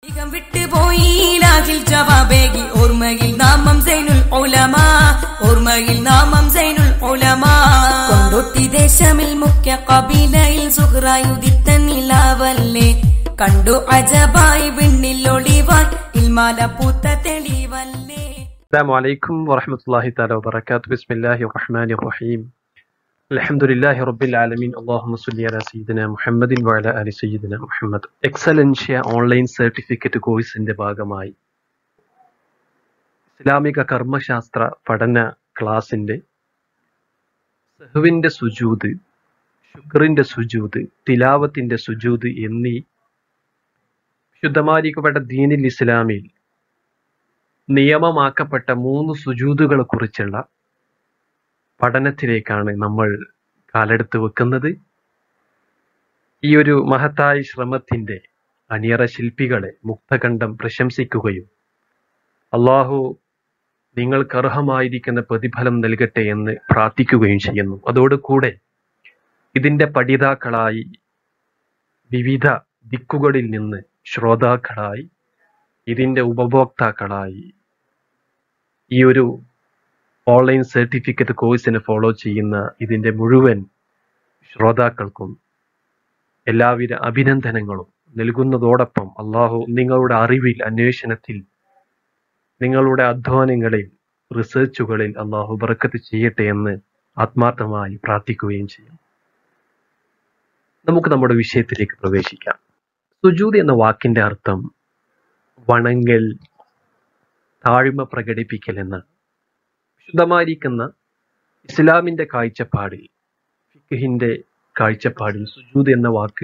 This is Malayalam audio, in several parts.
വേഗം വിട്ടുപോയി ലാഹിൽ ജവാബേകി ഓർമ്മയിൽ നാമം സൈനുൽ ഉലമ ഓർമ്മയിൽ നാമം സൈനുൽ ഉലമ കൊണ്ടൊട്ടി ദേശമിൽ മുഖ്യ കബീലയിൽ സുഹ്റായുദിത്ത നിലാവല്ലേ കണ്ടു അജബായി വിണ്ണിൽ ഒളിവാൻ ഇൽമാല പൂത്ത തെളിവല്ലേ السلام عليكم ورحمة الله تعالى وبركاته بسم الله الرحمن الرحيم الحمد لله رب العالمين اللهم صل على سيدنا محمد وعلى آل سيدنا محمد എക്സലൻഷ്യ ഓൺലൈൻ സർട്ടിഫിക്കറ്റ് കോഴ്സിന്റെ ഭാഗമായി ഇസ്ലാമിക കർമ്മശാസ്ത്ര പഠന ക്ലാസിന്റെ സഹുവിന്റെ സുജൂദ് ശുക്രിന്റെ സുജൂദ് തിലാവത്തിന്റെ സുജൂദ് എന്നീ ശുദ്ധമായിരിക്കപ്പെട്ട ദീനിൽ ഇസ്ലാമിൽ നിയമമാക്കപ്പെട്ട മൂന്ന് സുജൂതുകളെ കുറിച്ചുള്ള പഠനത്തിലേക്കാണ് നമ്മൾ കാലെടുത്ത് വെക്കുന്നത് ഈ ഒരു മഹത്തായ ശ്രമത്തിന്റെ അണിയറ ശില്പികളെ മുക്തകണ്ഠം പ്രശംസിക്കുകയും അള്ളാഹു നിങ്ങൾക്ക് അർഹമായിരിക്കുന്ന പ്രതിഫലം നൽകട്ടെ എന്ന് പ്രാർത്ഥിക്കുകയും ചെയ്യുന്നു അതോടുകൂടെ ഇതിന്റെ പഠിതാക്കളായി വിവിധ ദിക്കുകളിൽ നിന്ന് ശ്രോതാക്കളായി ഇതിന്റെ ഉപഭോക്താക്കളായി ഈ ഒരു ഓൺലൈൻ സർട്ടിഫിക്കറ്റ് കോഴ്സിനെ ഫോളോ ചെയ്യുന്ന ഇതിന്റെ മുഴുവൻ ശ്രോതാക്കൾക്കും എല്ലാവിധ അഭിനന്ദനങ്ങളും നൽകുന്നതോടൊപ്പം അള്ളാഹു നിങ്ങളുടെ അറിവിൽ അന്വേഷണത്തിൽ നിങ്ങളുടെ അധ്വാനങ്ങളിൽ റിസർച്ചുകളിൽ അള്ളാഹു ബർക്കത്ത് ചെയ്യട്ടെ എന്ന് ആത്മാർത്ഥമായി പ്രാർത്ഥിക്കുകയും ചെയ്യും നമുക്ക് നമ്മുടെ വിഷയത്തിലേക്ക് പ്രവേശിക്കാം സുജൂദ് എന്ന വാക്കിന്റെ അർത്ഥം വണങ്ങൽ താഴ്മ പ്രകടിപ്പിക്കൽ എന്നാണ് വിശുദ്ധമായിരിക്കുന്ന ഇസ്ലാമിന്റെ കാഴ്ചപ്പാടിൽ ഫിഖിന്റെ കാഴ്ചപ്പാടിൽ സുജൂദ് എന്ന വാക്ക്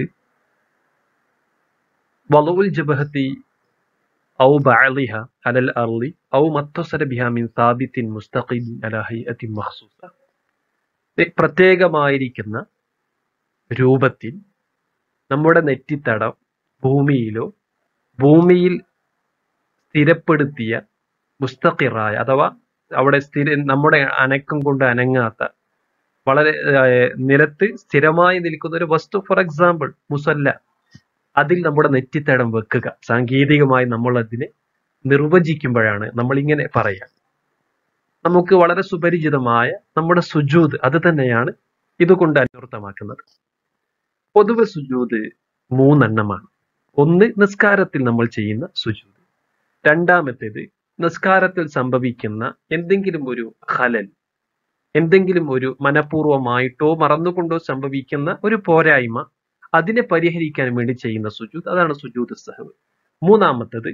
വലവുൽ ജബഹത്തി ഔ ബഅലിഹ അലൽ അർളി ഔ മത്തസര ബിഹ മിൻ സാബിത്തിൻ മുസ്തഖിബിൻ അലാ ഹൈഅത്തിൻ മഖ്സൂസ പ്രത്യേകമായിരിക്കുന്ന രൂപത്തിൽ നമ്മുടെ നെറ്റിത്തടം ഭൂമിയിലോ ഭൂമിയിൽ സ്ഥിരപ്പെടുത്തിയ മുസ്തഖിറായ അഥവാ അവിടെ സ്ഥിര നമ്മുടെ അനക്കം കൊണ്ട് അനങ്ങാത്ത വളരെ ഏർ, നിലത്ത് സ്ഥിരമായി നിൽക്കുന്ന ഒരു വസ്തു ഫോർ എക്സാമ്പിൾ മുസല്ല അതിൽ നമ്മുടെ നെറ്റിത്തടം വെക്കുക സാങ്കേതികമായി നമ്മൾ അതിനെ നിർവചിക്കുമ്പോഴാണ് നമ്മൾ ഇങ്ങനെ പറയാം നമുക്ക് വളരെ സുപരിചിതമായ നമ്മുടെ സുജൂദ് അത് തന്നെയാണ് ഇതുകൊണ്ട് അന്വർത്ഥമാക്കുന്നത് പൊതുവെ സുജൂദ് മൂന്നെണ്ണമാണ് ഒന്ന് നിസ്കാരത്തിൽ നമ്മൾ ചെയ്യുന്ന സുജൂദ് രണ്ടാമത്തേത് നിസ്കാരത്തിൽ സംഭവിക്കുന്ന എന്തെങ്കിലും ഒരു ഹലൽ എന്തെങ്കിലും ഒരു മനഃപൂർവമായിട്ടോ മറന്നുകൊണ്ടോ സംഭവിക്കുന്ന ഒരു പോരായ്മ അതിനെ പരിഹരിക്കാൻ വേണ്ടി ചെയ്യുന്ന സുജൂദ് അതാണ് സുജൂദ് സഹവ് മൂന്നാമത്തത്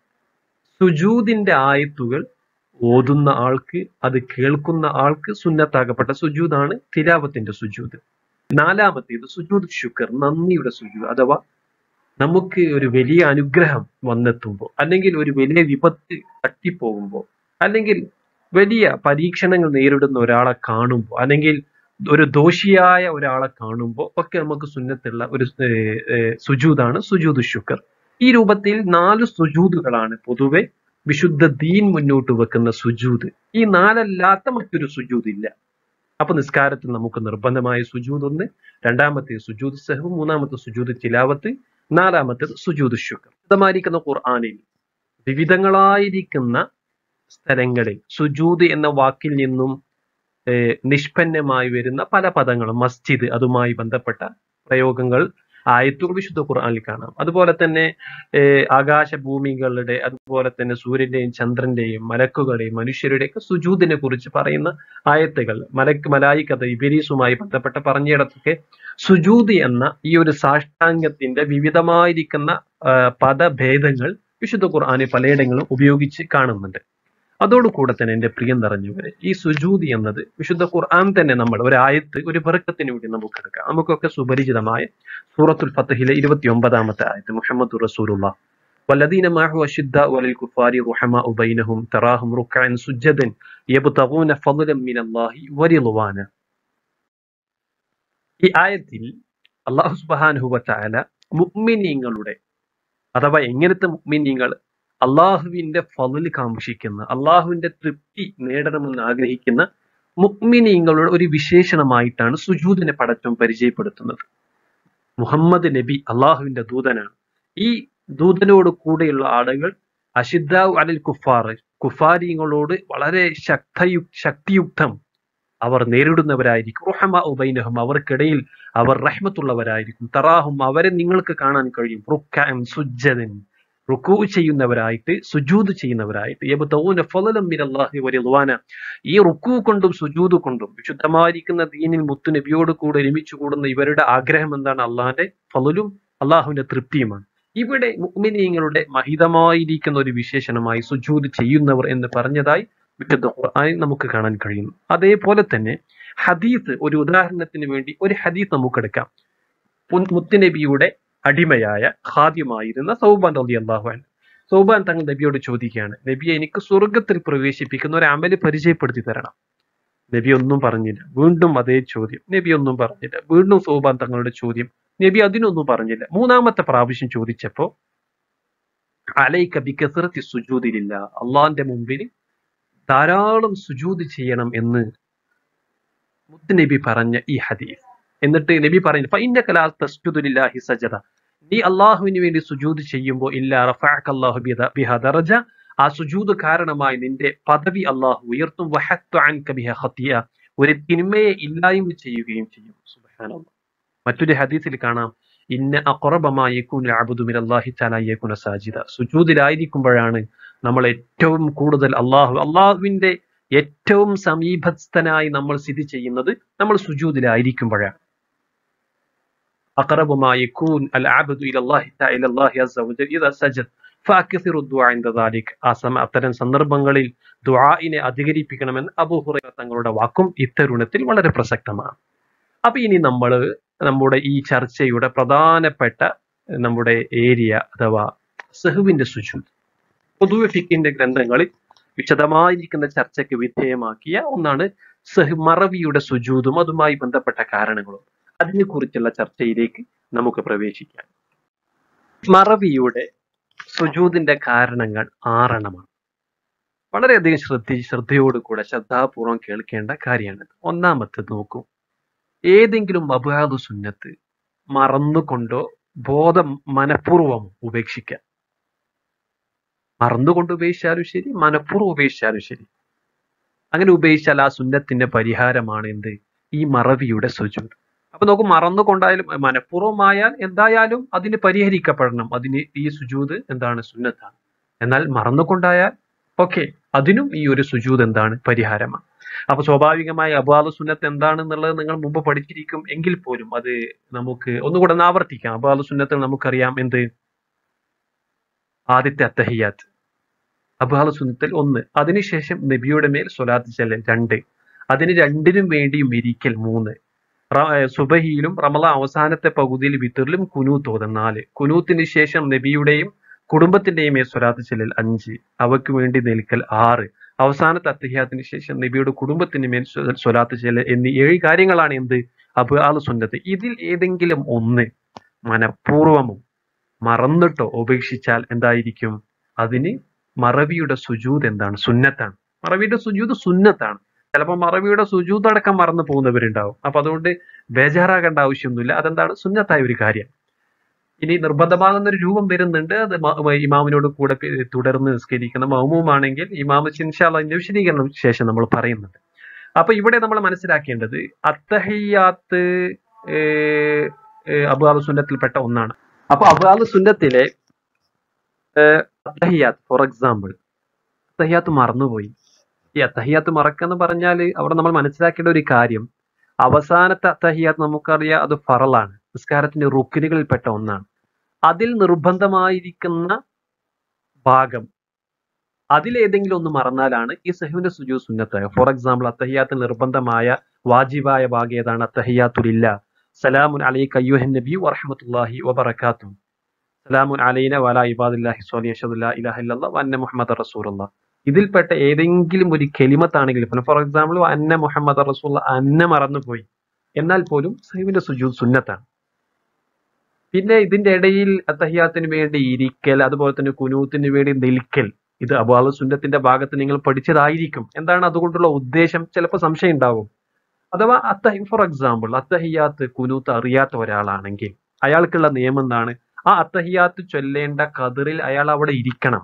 സുജൂദിന്റെ ആയത്തുകൾ ഓതുന്ന ആൾക്ക് അത് കേൾക്കുന്ന ആൾക്ക് സുന്നത്താകപ്പെട്ട സുജൂദാണ് തിലാവത്തിന്റെ സുജൂദ് നാലാമത്തേത് സുജൂദ് ശുക്ർ നന്ദിയുടെ സുജൂദ് അഥവാ നമുക്ക് ഒരു വലിയ അനുഗ്രഹം വന്നെത്തുമ്പോൾ അല്ലെങ്കിൽ ഒരു വലിയ വിപത്ത് തട്ടിപ്പോകുമ്പോൾ അല്ലെങ്കിൽ വലിയ പരീക്ഷണങ്ങൾ നേരിടുന്ന ഒരാളെ കാണുമ്പോൾ അല്ലെങ്കിൽ ഒരു ദോഷിയായ ഒരാളെ കാണുമ്പോൾ ഒക്കെ നമുക്ക് സുന്നത്തുള്ള ഒരു ഏർ, ഏർ, സുജൂദാണ് സുജൂദ് ശുക്ർ ഈ രൂപത്തിൽ നാല് സുജൂദുകളാണ് പൊതുവെ വിശുദ്ധ ദീൻ മുന്നോട്ട് വെക്കുന്ന സുജൂദ് ഈ നാലല്ലാത്ത മറ്റൊരു സുജൂദ് ഇല്ല അപ്പൊ നിസ്കാരത്തിൽ നമുക്ക് നിർബന്ധമായ സുജൂദ് ഒന്ന് രണ്ടാമത്തെ സുജൂദ് സഹവ് മൂന്നാമത്തെ സുജൂദ് തിലാവത്ത് നാലാമത്തേത് സുജൂദ് ശുക്ർ വിശദമായിരിക്കുന്ന ഖുർആനിൽ വിവിധങ്ങളായിരിക്കുന്ന സ്ഥലങ്ങളിൽ സുജൂദ് എന്ന വാക്കിൽ നിന്നും ഏർ, നിഷ്പന്നമായി വരുന്ന പല പദങ്ങളും മസ്ജിദ് അതുമായി ബന്ധപ്പെട്ട പ്രയോഗങ്ങൾ ആയത്തുകൾ വിശുദ്ധ ഖുർആനിൽ കാണാം അതുപോലെ തന്നെ ഏർ, ആകാശഭൂമികളുടെ അതുപോലെ തന്നെ സൂര്യന്റെയും ചന്ദ്രന്റെയും മലക്കുകളുടെയും മനുഷ്യരുടെയും ഒക്കെ സുജൂദിനെ കുറിച്ച് പറയുന്ന ആയത്തുകൾ മലക്ക് മലായിക്കഥ ഇബിരീസുമായി ബന്ധപ്പെട്ട പറഞ്ഞിടത്തൊക്കെ സുജൂദ് എന്ന ഈ ഒരു സാഷ്ടാംഗത്തിന്റെ വിവിധമായിരിക്കുന്ന ആ, പദഭേദങ്ങൾ വിശുദ്ധ ഖുർആന് പലയിടങ്ങളും ഉപയോഗിച്ച് കാണുന്നുണ്ട് അതോടുകൂടെ തന്നെ എന്റെ പ്രിയം നിറഞ്ഞവരെ ഈ സുജൂദ് എന്നത് വിശുദ്ധ ഖുർആൻ തന്നെ നമ്മൾ ഒരു ആയത്ത് ഒരു ബർക്കത്തിന് വേണ്ടി നമുക്ക് എടുക്കാം നമുക്കൊക്കെ സുപരിചിതമായ സൂറത്തുൽ ഫത്തഹിലെ ഇരുപത്തി ഒമ്പതാമത്തെ ആയത്ത് മുഹമ്മദ് റസൂലുള്ള والذين معه أشداء على الكفار رحماء بينهم تراهم ركعا سجدا يبتغون فضلا من الله ورضوانا ഈ ആയത്തിൽ അള്ളാഹു സുബ്ഹാനഹു വതആല മുഅ്മിനീങ്ങളുടെ അഥവാ എങ്ങനത്തെ മുഅ്മിനീങ്ങൾ അള്ളാഹുവിന്റെ ഫضل കാംക്ഷിക്കുന്ന അള്ളാഹുവിന്റെ തൃപ്തി നേടണമെന്ന് ആഗ്രഹിക്കുന്ന മുഅ്മിനീങ്ങളുടെ ഒരു വിശേഷണമായിട്ടാണ് സുജൂദിനെ പടച്ചം പരിചയപ്പെടുത്തുന്നത് മുഹമ്മദ് നബി അള്ളാഹുവിന്റെ ദൂതനാണ് ഈ ദൂതനോട് കൂടെയുള്ള ആളുകൾ അഷിദ്ദാവ് അലിൽ കുഫാർ കുഫാരിങ്ങളോട് വളരെ ശക്തയു ശക്തിയുക്തം അവർ നേരിടുന്നവരായിരിക്കും റുഹമ ഉബൈനഹും അവർക്കിടയിൽ അവർ റഹ്മത്തുള്ളവരായിരിക്കും തറാഹും അവരെ നിങ്ങൾക്ക് കാണാൻ കഴിയും റുക്കഅൻ സുജ്ജദൻ റുക്കൂ ചെയ്യുന്നവരായിട്ട് സുജൂദ് ചെയ്യുന്നവരായിട്ട് യബ്തഗൂന ഫളലൻ മിനല്ലാഹി വറിദ്വാന ഈ റുക്കൂ കൊണ്ടും സുജൂദ് കൊണ്ടും വിശുദ്ധമായിരിക്കുന്ന ദീനിൽ മുത്തു നബിയോട് കൂടെ ഒരുമിച്ച് കൂടുന്ന ഇവരുടെ ആഗ്രഹം എന്താണ് അള്ളാഹിന്റെ ഫലലും അള്ളാഹുവിന്റെ തൃപ്തിയുമാണ് ഇവിടെ മുഅ്മിനീങ്ങളുടെ മഹിതമായിരിക്കുന്ന ഒരു വിശേഷണമായി സുജൂദ് ചെയ്യുന്നവർ എന്ന് പറഞ്ഞതായി വിശുദ്ധ ഖുർആനിൽ നമുക്ക് കാണാൻ കഴിയുന്നു അതേപോലെ തന്നെ ഹദീസ് ഒരു ഉദാഹരണത്തിന് വേണ്ടി ഒരു ഹദീസ് നമുക്ക് എടുക്കാം മുൻ- മുത്തുനബിയുടെ അടിമയായ ഖാദ്യമായിരുന്ന സൗബാൻ റളി അള്ളാഹു അൻഹു സൗബാൻ തങ്ങൾ നബിയോട് ചോദിക്കുകയാണ് നബിയെ എനിക്ക് സ്വർഗത്തിൽ പ്രവേശിപ്പിക്കുന്ന ഒരു അമല് പരിചയപ്പെടുത്തി തരണം നബി ഒന്നും പറഞ്ഞില്ല വീണ്ടും അതേ ചോദ്യം നബി ഒന്നും പറഞ്ഞില്ല വീണ്ടും സൗബാൻ തങ്ങളുടെ ചോദ്യം നബി അതിനൊന്നും പറഞ്ഞില്ല മൂന്നാമത്തെ പ്രാവശ്യം ചോദിച്ചപ്പോ അലൈക ബികസറത്തി സുജൂദിലില്ല അള്ളാന്റെ മുമ്പിൽ ധാരാളം സുജൂദ് ചെയ്യണം എന്ന് മുത്തുനബി പറഞ്ഞ ഈ ഹദീസ് എന്നിട്ട് നബി പറയുന്നു ഫൈന്നക ലാ തസ്ജുദു ലില്ലാഹി സജദ നീ അള്ളാഹുവിന് വേണ്ടി സുജൂദ് ചെയ്യുമ്പോൾ ഇല്ല റഫഅക അല്ലാഹു ബിദ- ബിഹാ ദറജ ആ സുജൂദ് കാരണമായി നിന്റെ പദവി അള്ളാഹു ഉയർത്തും വഹത്തു അൻക ബിഹ ഖതിയ ഒരു തിന്മയെ ഇല്ലായ്മ ചെയ്യുകയും ചെയ്യും സുബ്ഹാനല്ലാഹ് മറ്റൊരു ഹദീസിൽ കാണാം ഇന്ന അഖറബമാ യകൂനു അബ്ദു മിനല്ലാഹി തആല യകൂന സാജിദ സുജൂദിലായിരിക്കുമ്പോഴാണ് നമ്മൾ ഏറ്റവും കൂടുതൽ അള്ളാഹു അള്ളാഹുവിന്റെ ഏറ്റവും സമീപസ്ഥനായി നമ്മൾ സ്ഥിതി ചെയ്യുന്നത് നമ്മൾ സുജൂദിലായിരിക്കുമ്പോഴാണ് أقرب ما يكون العبد إلى الله تعالى إلى الله عز وجل إذا سجد فأكثر الدعاء عند ذلك ആ സമ അത്തരം സന്ദർഭങ്ങളിൽ ദുആഇനെ അധികരിപ്പിക്കണമെന്ന് അബൂ ഹുറൈറ തങ്ങളുടെ വാക്കും ഇത്തരുണത്തിൽ വളരെ പ്രസക്തമാണ് അപ്പൊ ഇനി നമ്മൾ നമ്മുടെ ഈ ചർച്ചയുടെ പ്രധാനപ്പെട്ട നമ്മുടെ ഏരിയ അഥവാ സഹുവിന്റെ സുജൂദ് പൊതുവെ ഫിക്കിന്റെ ഗ്രന്ഥങ്ങളിൽ വിശദമായിരിക്കുന്ന ചർച്ചയ്ക്ക് വിധേയമാക്കിയ ഒന്നാണ് സഹ് മറവിയുടെ സുജൂദും അതുമായി ബന്ധപ്പെട്ട കാരണങ്ങളും അതിനെക്കുറിച്ചുള്ള ചർച്ചയിലേക്ക് നമുക്ക് പ്രവേശിക്കാം മറവിയുടെ സുജൂദിന്റെ കാരണങ്ങൾ ആറെണ്ണമാണ് വളരെയധികം ശ്രദ്ധി ശ്രദ്ധയോടുകൂടെ ശ്രദ്ധാപൂർവം കേൾക്കേണ്ട കാര്യമാണ് ഒന്നാമത്തേത് നോക്കൂ ഏതെങ്കിലും അബാദു സുന്നത്ത് മറന്നുകൊണ്ടോ ബോധം മനഃപൂർവ്വം ഉപേക്ഷിക്കുക മറന്നുകൊണ്ട് ഉപേക്ഷിച്ചാലും ശരി മനഃപൂർവ്വം ഉപേക്ഷിച്ചാലും ശരി അങ്ങനെ ഉപേക്ഷിച്ചാൽ ആ സുന്നത്തിന്റെ പരിഹാരമാണ് എന്ത് ഈ മറവിയുടെ സുജൂദ് അപ്പൊ നമുക്ക് മറന്നുകൊണ്ടായാലും മനഃപൂർവ്വമായാൽ എന്തായാലും അതിന് പരിഹരിക്കപ്പെടണം അതിന് ഈ സുജൂദ് എന്താണ് സുന്നത്താണ് എന്നാൽ മറന്നുകൊണ്ടായാൽ ഓക്കെ അതിനും ഈ ഒരു സുജൂദ് എന്താണ് പരിഹാരമാണ് അപ്പൊ സ്വാഭാവികമായി അബാദ് സുന്നത്ത് എന്താണെന്നുള്ളത് നിങ്ങൾ മുമ്പ് പഠിച്ചിരിക്കും എങ്കിൽ പോലും അത് നമുക്ക് ഒന്നുകൂടെ ഒന്ന് ആവർത്തിക്കാം അബാദ് സുന്നത്ത് നമുക്കറിയാം എന്ത് ആദ്യത്തെ അത്തഹിയാത്ത് അബാദ് സുന്നത്തിൽ ഒന്ന് അതിനുശേഷം നബിയുടെ മേൽ സ്വലാത്ത് ചെല്ലൽ രണ്ട് അതിന് രണ്ടിനും വേണ്ടിയും ഇരിക്കൽ മൂന്ന് റ- ഏർ സുബഹിയിലും റമള അവസാനത്തെ പകുതിയിൽ വിത്തറിലും കുനൂത്ത് ഓതൽ നാല് കുനൂത്തിന് ശേഷം നബിയുടെയും കുടുംബത്തിന്റെയും മേൽ സ്വലാത്ത് ചെല്ലൽ അഞ്ച് അവയ്ക്ക് വേണ്ടി നിൽക്കൽ ആറ് അവസാനത്തെ അത്തഹിയാത്തിന് ശേഷം നബിയുടെ കുടുംബത്തിന് മേൽ സ്വ- സ്വലാത്ത് ചെല്ലൽ എന്നീ ഏഴ് കാര്യങ്ങളാണ് എന്ത് അബാദ് സുന്നത്ത് ഇതിൽ ഏതെങ്കിലും ഒന്ന് മനഃപൂർവമോ മറന്നിട്ടോ ഉപേക്ഷിച്ചാൽ എന്തായിരിക്കും അതിന് മറവിയുടെ സുജൂദ് എന്താണ് സുന്നത്താണ് മറവിയുടെ സുജൂദ് സുന്നത്താണ് ചിലപ്പോൾ മറവിയുടെ സുജൂദ് അടക്കം മറന്നു പോകുന്നവരുണ്ടാവും അപ്പൊ അതുകൊണ്ട് ബേജാറാകേണ്ട ആവശ്യമൊന്നുമില്ല അതെന്താണ് സുന്നത്തായ ഒരു കാര്യം ഇനി നിർബന്ധമാകുന്ന ഒരു രൂപം വരുന്നുണ്ട് അത് മ- മ- ഇമാമിനോട് കൂടെ പി- തുടർന്ന് നിസ്കരിക്കണം മൗമുമാണെങ്കിൽ ഇമാമ ഇൻഷാല്ല അതിന്റെ വിശദീകരണം ശേഷം നമ്മൾ പറയുന്നുണ്ട് അപ്പൊ ഇവിടെ നമ്മൾ മനസ്സിലാക്കേണ്ടത് അത്തഹിയാത്ത് അബുദാബ് സുന്നത്തിൽപ്പെട്ട ഒന്നാണ് അപ്പൊ അബുദാബ് സുന്നത്തിലെ അത്തഹിയാത്ത് ഫോർ എക്സാമ്പിൾ അത്തഹിയാത്ത് മറന്നുപോയി ഈ അത്തഹിയാത്ത് മറക്കെന്ന് പറഞ്ഞാൽ അവിടെ നമ്മൾ മനസ്സിലാക്കേണ്ട ഒരു കാര്യം അവസാനത്തെ അത്തഹിയാത്ത് നമുക്കറിയാം അത് ഫറലാണ് നിസ്കാരത്തിന്റെ റുക്കിനുകളിൽപ്പെട്ട ഒന്നാണ് അതിൽ നിർബന്ധമായിരിക്കുന്ന ഭാഗം അതിലേതെങ്കിലും ഒന്ന് മറന്നാലാണ് ഈ സഹുവിന്റെ സുജു സുന്നത്ത് ഫോർ എക്സാമ്പിൾ അത്തഹിയാത്ത് നിർബന്ധമായ വാജിബായ ഭാഗം ഏതാണ് അത്തഹിയാത്തുലില്ല സലാമുൻ അലൈക അയ്യുഹൻ നബി വറഹ്മത്തുള്ളാഹി വബറകാതുഹു സലാമുൻ അലൈന വലാ ഇബാദില്ലാഹി സ്വലി അഷദുല്ലാ ഇലാഹ ഇല്ലല്ലാഹ് വഅന്ന മുഹമ്മദ് റസൂലുള്ളാഹ് ഇതിൽപ്പെട്ട ഏതെങ്കിലും ഒരു കെലിമത്താണെങ്കിലും ഫോർ എക്സാമ്പിൾ അന്ന മുഹമ്മദ് റസൂൽ അന്ന മറന്നുപോയി എന്നാൽ പോലും സഹീബിന്റെ സുജൂദ് സുന്നത്താണ് പിന്നെ ഇതിന്റെ ഇടയിൽ അത്തഹിയാത്തിന് വേണ്ടി ഇരിക്കൽ അതുപോലെ തന്നെ കുനൂത്തിന് വേണ്ടി നിൽക്കൽ ഇത് അബാദ് സുന്നത്തിന്റെ ഭാഗത്ത് നിങ്ങൾ പഠിച്ചതായിരിക്കും എന്താണ് അതുകൊണ്ടുള്ള ഉദ്ദേശം ചിലപ്പോൾ സംശയം ഉണ്ടാവും അഥവാ അത്തഹി ഫോർ എക്സാമ്പിൾ അത്തഹിയാത്ത് കുനൂത്ത് അറിയാത്ത ഒരാളാണെങ്കിൽ അയാൾക്കുള്ള നിയമം എന്താണ് ആ അത്തഹിയാത്ത് ചൊല്ലേണ്ട കതിറിൽ അയാൾ അവിടെ ഇരിക്കണം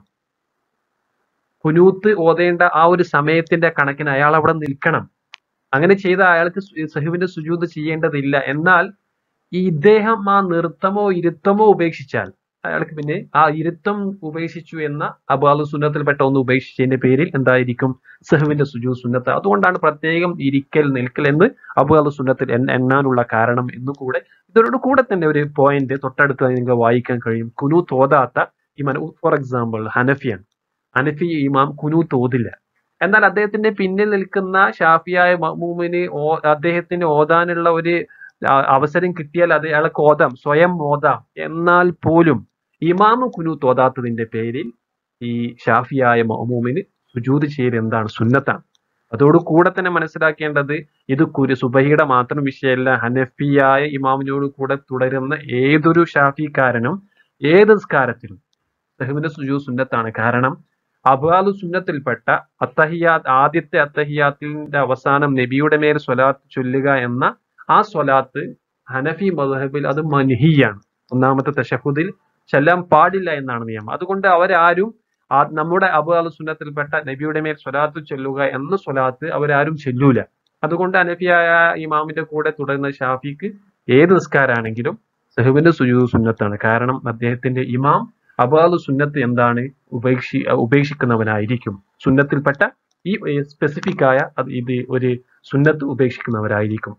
കുനൂത്ത് ഓതേണ്ട ആ ഒരു സമയത്തിന്റെ കണക്കിന് അയാൾ അവിടെ നിൽക്കണം അങ്ങനെ ചെയ്ത അയാൾക്ക് സു- സഹുവിന്റെ സുജൂത് ചെയ്യേണ്ടതില്ല എന്നാൽ ഈ ഇദ്ദേഹം ആ നൃത്തമോ ഇരുത്തമോ ഉപേക്ഷിച്ചാൽ അയാൾക്ക് പിന്നെ ആ ഇരുത്തം ഉപേക്ഷിച്ചു എന്ന അബാലു സുന്നത്തിൽപ്പെട്ട ഒന്ന് ഉപേക്ഷിച്ചതിന്റെ പേരിൽ എന്തായിരിക്കും സഹുവിന്റെ സുജൂ സുന്നത്ത് അതുകൊണ്ടാണ് പ്രത്യേകം ഇരിക്കൽ നിൽക്കൽ എന്ന് അബാലു സുന്നത്തിൽ എണ്ണ- എണ്ണാനുള്ള കാരണം എന്നുകൂടെ ഇതോട് കൂടെ തന്നെ ഒരു പോയിന്റ് തൊട്ടടുത്ത് നിങ്ങൾക്ക് വായിക്കാൻ കഴിയും കുനു തോതാത്ത ഇമാൻ ഫോർ എക്സാമ്പിൾ ഹനഫിയാണ് ഹനഫി ഇമാം കുനു തോതില്ല എന്നാൽ അദ്ദേഹത്തിന്റെ പിന്നിൽ നിൽക്കുന്ന ഷാഫിയായ മഹ്മൂമിന് ഓ- അദ്ദേഹത്തിന് ഓതാനുള്ള ഒരു ആ, അവസരം കിട്ടിയാൽ അത് അയാൾക്ക് ഓതാം സ്വയം ഓതാം എന്നാൽ പോലും ഇമാമ് കുനു തോതാത്തതിന്റെ പേരിൽ ഈ ഷാഫിയായ മഹ്മൂമിന് സുജൂത് ചെയ്യൽ എന്താണ് സുന്നത്താണ് അതോട് കൂടെ തന്നെ മനസ്സിലാക്കേണ്ടത് ഇത് കുരു സുബഹിയുടെ മാത്രം വിഷയമല്ല ഹനഫിയായ ഇമാമിനോട് കൂടെ തുടരുന്ന ഏതൊരു ഷാഫിക്കാരനും ഏത് നിസ്കാരത്തിലും സഹുവിന്റെ സുജൂ സുന്നത്താണ് കാരണം അബാലു സുന്നത്തിൽപ്പെട്ട അത്തഹിയാത്ത് ആദ്യത്തെ അത്തഹിയാത്തിന്റെ അവസാനം നബിയുടെ മേൽ സ്വലാത്ത് ചൊല്ലുക എന്ന ആ സ്വലാത്ത് ഹനഫി മദ്ഹബിൽ അത് മൻഹിയാണ് ഒന്നാമത്തെ തഷഹുദിൽ ചെല്ലാൻ പാടില്ല എന്നാണ് നിയമം അതുകൊണ്ട് അവരാരും ആ നമ്മുടെ അബാലു സുന്നത്തിൽപ്പെട്ട നബിയുടെ മേൽ സ്വലാത്ത് ചൊല്ലുക എന്ന സ്വലാത്ത് അവരാരും ചെല്ലൂല അതുകൊണ്ട് ഹനഫിയായ ഇമാമിന്റെ കൂടെ തുടരുന്ന ഷാഫിക്ക് ഏത് നിസ്കാരാണെങ്കിലും സഹുവിന്റെ സുജൂദ് സുന്നത്താണ് കാരണം അദ്ദേഹത്തിന്റെ ഇമാം അബാലു സുന്നത്ത് എന്താണ് ഉപേക്ഷി ഉപേക്ഷിക്കുന്നവനായിരിക്കും സുന്നത്തിൽപ്പെട്ട ഈ സ്പെസിഫിക് ആയ അത് ഇത് ഒരു സുന്നത്ത് ഉപേക്ഷിക്കുന്നവരായിരിക്കും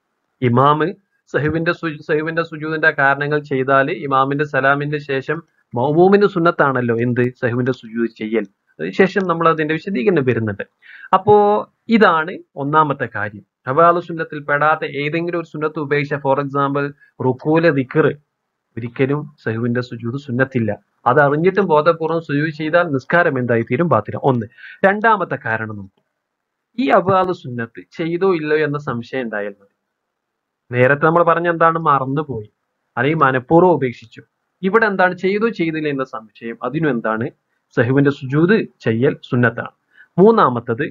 ഇമാമ് സഹുവിന്റെ സു- സഹുവിന്റെ സുജൂദിന്റെ കാരണങ്ങൾ ചെയ്താൽ ഇമാമിന്റെ സലാമിന്റെ ശേഷം മൗമൂമിന്റെ സുന്നത്താണല്ലോ എന്ത് സഹുവിന്റെ സുജൂദ് ചെയ്യൽ അതിനുശേഷം നമ്മൾ അതിന്റെ വിശദീകരണം വരുന്നുണ്ട് അപ്പോ ഇതാണ് ഒന്നാമത്തെ കാര്യം അബാലു സുന്നത്തിൽ പെടാത്ത ഏതെങ്കിലും ഒരു സുന്നത്ത് ഉപേക്ഷിച്ച ഫോർ എക്സാമ്പിൾ റുക്കൂല ദിക്കർ ഒരിക്കലും സഹുവിന്റെ സുജൂദ് സുന്നത്തില്ല അത് അറിഞ്ഞിട്ടും ബോധപൂർവ്വം സുജൂദ് ചെയ്താൽ നിസ്കാരം എന്തായി തീരും ബാത്തില ഒന്ന് രണ്ടാമത്തെ കാരണം നോക്കൂ ഈ അബാലു സുന്നത്ത് ചെയ്തോ ഇല്ലയോ എന്ന സംശയം ഉണ്ടായാൽ മതി നേരത്തെ നമ്മൾ പറഞ്ഞ എന്താണ് മറന്നുപോയി അല്ലെങ്കിൽ മനഃപൂർവ്വം ഉപേക്ഷിച്ചു ഇവിടെ എന്താണ് ചെയ്തോ ചെയ്തില്ല എന്ന സംശയം അതിനും എന്താണ് സഹുവിന്റെ സുജൂദ് ചെയ്യൽ സുന്നത്താണ് മൂന്നാമത്തത്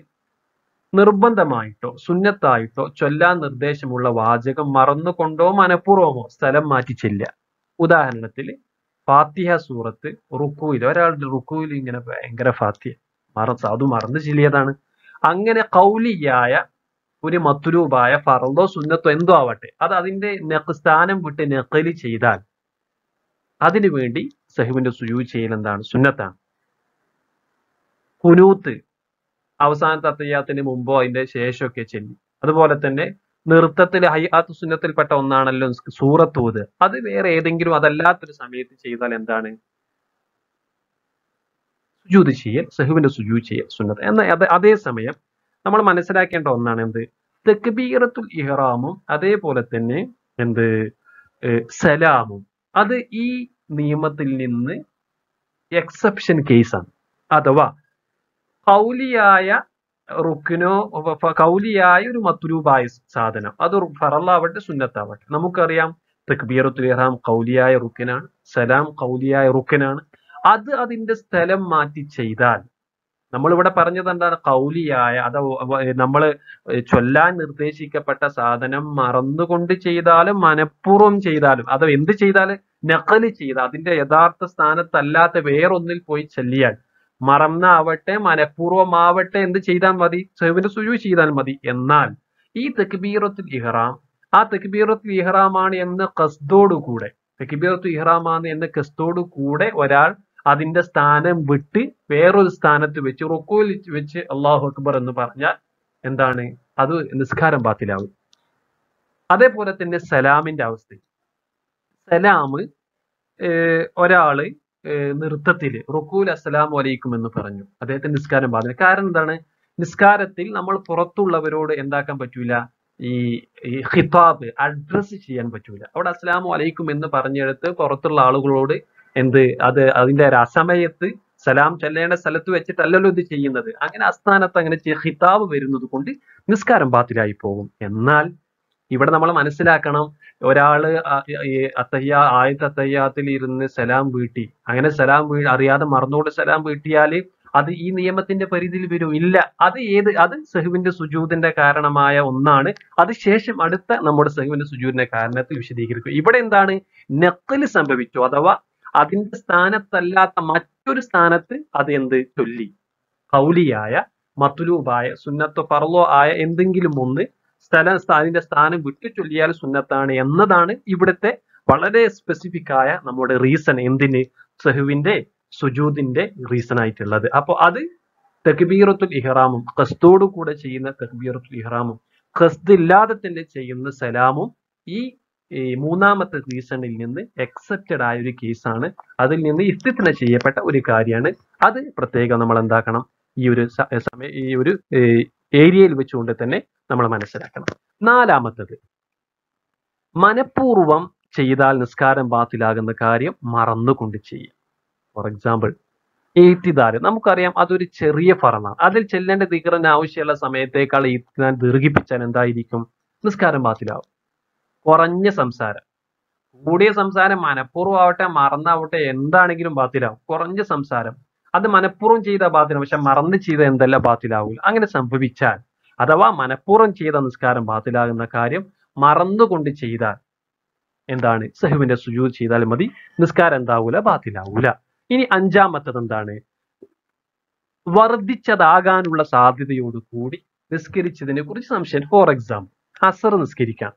നിർബന്ധമായിട്ടോ സുന്നത്തായിട്ടോ ചൊല്ലാൻ നിർദ്ദേശമുള്ള വാചകം മറന്നുകൊണ്ടോ മനഃപൂർവ്വമോ സ്ഥലം മാറ്റി ചെല്ലുക ഉദാഹരണത്തിൽ ഫാത്തിഹ സൂറത്ത് റുക്കുവിൽ ഒരാളുടെ റുക്കുവിൽ ഇങ്ങനെ ഭയങ്കര ഫാത്തിഹ മറ അത് മറന്നു ചെല്ലിയതാണ് അങ്ങനെ കൗലിയായ ഒരു മത്തുരൂപായ ഫറദോ സുന്നത്തോ എന്തോ ആവട്ടെ അത് അതിന്റെ നെക്ക് സ്ഥാനം വിട്ട് നെക്കലി ചെയ്താൽ അതിനു വേണ്ടി സഹുവിന്റെ സുജൂ ചെയ്യൽ എന്താണ് സുന്നത്താണ് കുനൂത്ത് അവസാനത്തെ അത്തയ്യാത്തിന് മുമ്പോ അതിന്റെ ശേഷമൊക്കെ ചെല്ലി അതുപോലെ തന്നെ നൃത്തത്തിൽ ഹൈആത്ത് സുന്നത്തിൽപ്പെട്ട ഒന്നാണല്ലോ സൂറത്തൂത് അത് വേറെ ഏതെങ്കിലും അതല്ലാത്തൊരു സമയത്ത് ചെയ്താൽ എന്താണ് സുജൂത് ചെയ്യൽ സഹുവിന്റെ സുജൂ ചെയ്യൽ സുന്നത്ത് എന്ന അത് അതേസമയം നമ്മൾ മനസ്സിലാക്കേണ്ട ഒന്നാണ് എന്ത് തെക്ബീറത്തുൽ ഇഹ്റാമും അതേപോലെ തന്നെ എന്ത് ഏഹ് സലാമും അത് ഈ നിയമത്തിൽ നിന്ന് എക്സെപ്ഷൻ കേസാണ് അഥവാ കൗലിയായ റുക്കിനോ ഫ- കൗലിയായ ഒരു മത്തുരൂപായ സാധനം അത് റു- ഫറലാവട്ടെ സുന്നത്താവട്ടെ നമുക്കറിയാം തക്ബീറത്തുൽ ഇഹ്റാം കൗലിയായ റുക്കിനാണ് സലാം കൗലിയായ റുക്കിനാണ് അത് അതിന്റെ സ്ഥലം മാറ്റി ചെയ്താൽ നമ്മളിവിടെ പറഞ്ഞത് എന്താണ് കൗലിയായ അത് നമ്മൾ ചൊല്ലാൻ നിർദ്ദേശിക്കപ്പെട്ട സാധനം മറന്നുകൊണ്ട് ചെയ്താലും മനഃപൂർവ്വം ചെയ്താലും അത് എന്ത് ചെയ്താലും നഖല് ചെയ്ത അതിന്റെ യഥാർത്ഥ സ്ഥാനത്തല്ലാത്ത വേറൊന്നിൽ പോയി ചെല്ലിയാൽ മറന്നാവട്ടെ മനഃപൂർവ്വമാവട്ടെ എന്ത് ചെയ്താൽ മതി സെഹുവിന്റെ സുജു ചെയ്താൽ മതി എന്നാൽ ഈ തെക്ബീറത്തുൽ ഇഹ്റാം ആ തെക്ബീറത്തുൽ ഇഹ്റാമാണ് എന്ന കസ്തോടുകൂടെ തെക്ബീറത്തുൽ ഇഹ്റാമാണ് എന്ന കസ്തോടു കൂടെ ഒരാൾ അതിന്റെ സ്ഥാനം വിട്ട് വേറൊരു സ്ഥാനത്ത് വെച്ച് റുക്കുവിൽ വെച്ച് അള്ളാഹു അക്ബർ എന്ന് പറഞ്ഞാൽ എന്താണ് അത് നിസ്കാരം ബാത്തിലാവും അതേപോലെ തന്നെ സലാമിന്റെ അവസ്ഥ സലാമ് ഏഹ് ഒരാള് ഏഹ് നൃത്തത്തില് റുക്കൂൽ അസ്സലാമു അലൈക്കും എന്ന് പറഞ്ഞു അദ്ദേഹത്തിന്റെ നിസ്കാരം ബാധില്ല കാരണം എന്താണ് നിസ്കാരത്തിൽ നമ്മൾ പുറത്തുള്ളവരോട് എന്താക്കാൻ പറ്റൂല ഈ ഈ ഖിതാബ് അഡ്രസ് ചെയ്യാൻ പറ്റൂല അവിടെ അസ്സലാമു അലൈക്കും എന്ന് പറഞ്ഞെടുത്ത് പുറത്തുള്ള ആളുകളോട് എന്ത് അത് അതിന്റെ ഒരു അസമയത്ത് സലാം ചെല്ലേണ്ട സ്ഥലത്ത് വെച്ചിട്ടല്ലല്ലോ ഇത് ചെയ്യുന്നത് അങ്ങനെ അസ്ഥാനത്ത് അങ്ങനെ ചെയ്യ- ഖിതാബ് വരുന്നത് കൊണ്ട് നിസ്കാരം ബാത്തിലായി പോകും എന്നാൽ ഇവിടെ നമ്മൾ മനസ്സിലാക്കണം ഒരാള് ആ- ഈ അത്തയ്യ ആയത്ത് അത്തയ്യാത്തിൽ ഇരുന്ന് സലാം വീട്ടി അങ്ങനെ സലാം വീ അറിയാതെ മറന്നുകൊണ്ട് സലാം വീട്ടിയാല് അത് ഈ നിയമത്തിന്റെ പരിധിയിൽ വരും ഇല്ല അത് ഏത് അത് സഹുവിന്റെ സുജൂദിന്റെ കാരണമായ ഒന്നാണ് അത് ശേഷം അടുത്ത നമ്മുടെ സഹുവിന്റെ സുജൂദിന്റെ കാരണത്തിൽ വിശദീകരിക്കും ഇവിടെ എന്താണ് നക്കല് സംഭവിച്ചു അഥവാ അതിന്റെ സ്ഥാനത്തല്ലാത്ത മറ്റൊരു സ്ഥാനത്ത് അത് എന്ത് ചൊല്ലി കൗലിയായ മത്തുലൂബായ സുന്നത്തോ ഫർലോ ആയ എന്തെങ്കിലും ഒന്ന് സ്ഥലം അതിന്റെ സ്ഥാനം വിട്ടു ചൊല്ലിയാൽ സുന്നത്താണ് എന്നതാണ് ഇവിടുത്തെ വളരെ സ്പെസിഫിക് ആയ നമ്മുടെ റീസൺ എന്തിന് സഹുവിന്റെ സുജൂദിന്റെ റീസൺ ആയിട്ടുള്ളത് അപ്പൊ അത് തക്ബീറത്തുൽ ഇഹ്റാമും ഖസ്തോടു കൂടെ ചെയ്യുന്ന തക്ബീറത്തുൽ ഇഹ്റാമും ഖസ്ദ് ഇല്ലാതെ തന്നെ ചെയ്യുന്ന സലാമും ഈ ഈ മൂന്നാമത്തെ റീസണിൽ നിന്ന് എക്സെപ്റ്റഡ് ആയ ഒരു കേസാണ് അതിൽ നിന്ന് ഇസ്തിത്ന ചെയ്യപ്പെട്ട ഒരു കാര്യമാണ് അത് പ്രത്യേകം നമ്മൾ എന്താക്കണം ഈ ഒരു സ- സമയ ഈ ഒരു ഏരിയയിൽ വെച്ചുകൊണ്ട് തന്നെ നമ്മൾ മനസ്സിലാക്കണം നാലാമത്തത് മനഃപൂർവം ചെയ്താൽ നിസ്കാരം ബാത്തിലാകുന്ന കാര്യം മറന്നുകൊണ്ട് ചെയ്യുക ഫോർ എക്സാമ്പിൾ എയ്ത്തിദാര് നമുക്കറിയാം അതൊരു ചെറിയ ഫറമാണ് അതിൽ ചെല്ലേണ്ട ദിക്കറിന് ആവശ്യമുള്ള സമയത്തേക്കാൾ എയ്ത്തിദാൻ ദീർഘിപ്പിച്ചാൽ എന്തായിരിക്കും നിസ്കാരം ബാത്തിലാവും കുറഞ്ഞ സംസാരം കൂടിയ സംസാരം മനഃപൂർവ്വം ആവട്ടെ മറന്നാവട്ടെ എന്താണെങ്കിലും ബാത്തിലാവും കുറഞ്ഞ സംസാരം അത് മനഃപൂർവ്വം ചെയ്ത ബാത്തിലാവും പക്ഷെ മറന്ന് ചെയ്ത എന്തല്ല ബാത്തിലാവൂല അങ്ങനെ സംഭവിച്ചാൽ അഥവാ മനഃപൂർവ്വം ചെയ്ത നിസ്കാരം ബാത്തിലാകുന്ന കാര്യം മറന്നുകൊണ്ട് ചെയ്താൽ എന്താണ് സഹുവിന്റെ സുജൂദ് ചെയ്താൽ മതി നിസ്കാരം എന്താവൂല ബാത്തിലാവൂല ഇനി അഞ്ചാമത്തത് എന്താണ് വർദ്ധിച്ചതാകാനുള്ള സാധ്യതയോട് കൂടി നിസ്കരിച്ചതിനെ കുറിച്ച് സംശയം ഫോർ എക്സാമ്പിൾ അസർ നിസ്കരിക്കാം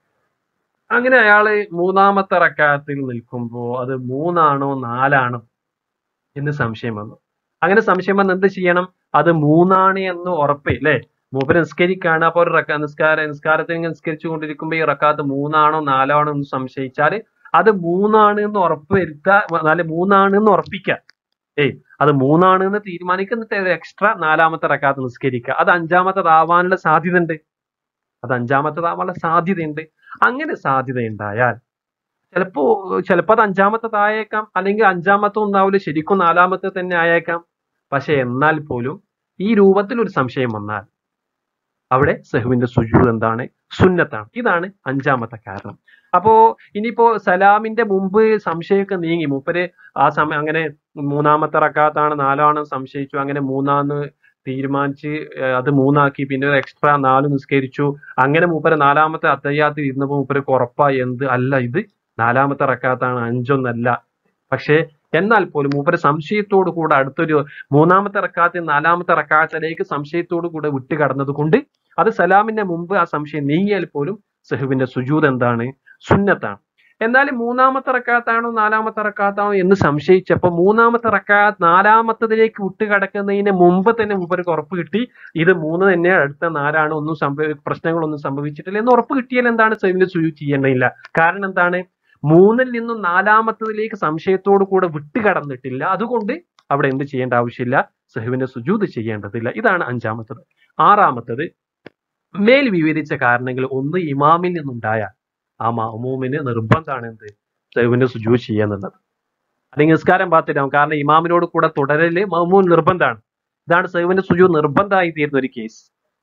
അങ്ങനെ അയാള് മൂന്നാമത്തെ റക്കാത്തിൽ നിൽക്കുമ്പോ അത് മൂന്നാണോ നാലാണോ എന്ന് സംശയം വന്നു അങ്ങനെ സംശയം വന്ന് എന്ത് ചെയ്യണം അത് മൂന്നാണ് എന്ന് ഉറപ്പ് അല്ലേ മൂപ്പര് നിസ്കരിക്കാണ് അപ്പൊ ഒരു റക്ക നിസ്കാര നിസ്കാരത്തിൽ ഇങ്ങനെ നിസ്കരിച്ചു കൊണ്ടിരിക്കുമ്പോ ഈ റക്കാത്ത് മൂന്നാണോ നാലാണോ എന്ന് സംശയിച്ചാല് അത് മൂന്നാണ് എന്ന് ഉറപ്പ് വരുത്താ അല്ലെ മൂന്നാണ് എന്ന് ഉറപ്പിക്കുക ഏയ് അത് മൂന്നാണ് എന്ന് തീരുമാനിക്കുന്നിട്ട് എക്സ്ട്രാ നാലാമത്തെ റക്കാത്ത് നിസ്കരിക്കുക അത് അഞ്ചാമത്തതാവാനുള്ള സാധ്യത ഉണ്ട് അത് അഞ്ചാമത്തതാവാനുള്ള സാധ്യതയുണ്ട് അങ്ങനെ സാധ്യത ഉണ്ടായാൽ ചിലപ്പോ ചിലപ്പോ അത് അഞ്ചാമത്തതായേക്കാം അല്ലെങ്കിൽ അഞ്ചാമത്തെ ഒന്നാവില്ല ശരിക്കും നാലാമത്തെ തന്നെ ആയേക്കാം പക്ഷെ എന്നാൽ പോലും ഈ രൂപത്തിൽ ഒരു സംശയം വന്നാൽ അവിടെ സഹുവിന്റെ സുജൂദ് എന്താണ് സുന്നത്താണ് ഇതാണ് അഞ്ചാമത്തെ കാരണം അപ്പോ ഇനിയിപ്പോ സലാമിന്റെ മുമ്പ് സംശയമൊക്കെ നീങ്ങി മൂപ്പര് ആ സമയം അങ്ങനെ മൂന്നാമത്തെ റക്കാത്താണ് നാലാണ് സംശയിച്ചു അങ്ങനെ മൂന്നാന്ന് തീരുമാനിച്ച് ഏർ അത് മൂന്നാക്കി പിന്നെ ഒരു എക്സ്ട്രാ നാല് നിസ്കരിച്ചു അങ്ങനെ മൂപ്പര് നാലാമത്തെ അത്തയ്യാത്തിൽ ഇരുന്നപ്പോ മൂപ്പർക്ക് ഉറപ്പായി എന്ത് അല്ല ഇത് നാലാമത്തെ റക്കാത്താണ് അഞ്ചൊന്നല്ല പക്ഷേ എന്നാൽ പോലും മൂപ്പര് സംശയത്തോടു കൂടെ അടുത്തൊരു മൂന്നാമത്തെ റക്കാത്തിൽ നാലാമത്തെ റക്കാത്തിലേക്ക് സംശയത്തോടു കൂടെ വിട്ട് കടന്നത് കൊണ്ട് അത് സലാമിന്റെ മുമ്പ് ആ സംശയം നീങ്ങിയാൽ പോലും സഹുവിന്റെ സുജൂദ് എന്താണ് സുന്നത്താണ് എന്നാൽ മൂന്നാമത്തെ റക്കാത്താണോ നാലാമത്തെ റക്കാത്താണോ എന്ന് സംശയിച്ചപ്പോ മൂന്നാമത്തെ റക്കാത്ത് നാലാമത്തതിലേക്ക് വിട്ട് കടക്കുന്നതിന് മുമ്പ് തന്നെ മൂപ്പർക്ക് ഉറപ്പ് കിട്ടി ഇത് മൂന്ന് തന്നെ അടുത്ത നാലാണ് ഒന്നും സംഭവ പ്രശ്നങ്ങളൊന്നും സംഭവിച്ചിട്ടില്ല എന്ന് ഉറപ്പ് കിട്ടിയാൽ എന്താണ് സഹുവിന്റെ സുജൂദ് ചെയ്യേണ്ടതില്ല കാരണം എന്താണ് മൂന്നിൽ നിന്നും നാലാമത്തതിലേക്ക് സംശയത്തോടു കൂടെ വിട്ട് കടന്നിട്ടില്ല അതുകൊണ്ട് അവിടെ എന്ത് ചെയ്യേണ്ട ആവശ്യമില്ല സഹുവിന്റെ സുജൂദ് ചെയ്യേണ്ടതില്ല ഇതാണ് അഞ്ചാമത്തത് ആറാമത്തത് മേൽ വിവരിച്ച കാരണങ്ങൾ ഒന്ന് ഇമാമിൽ നിന്നുണ്ടായ ആ മഹമൂമിന് നിർബന്ധമാണ് എന്ത് സഹുവിന്റെ സുജൂദ് ചെയ്യാന്നുള്ളത് അല്ലെങ്കിൽ നിസ്കാരം പാത്തിലാവും കാരണം ഇമാമിനോട് കൂടെ തുടരല് മഹമൂൻ നിർബന്ധമാണ് ഇതാണ് സഹുവിന്റെ സുജൂദ് നിർബന്ധമായി തീരുന്ന ഒരു കേസ്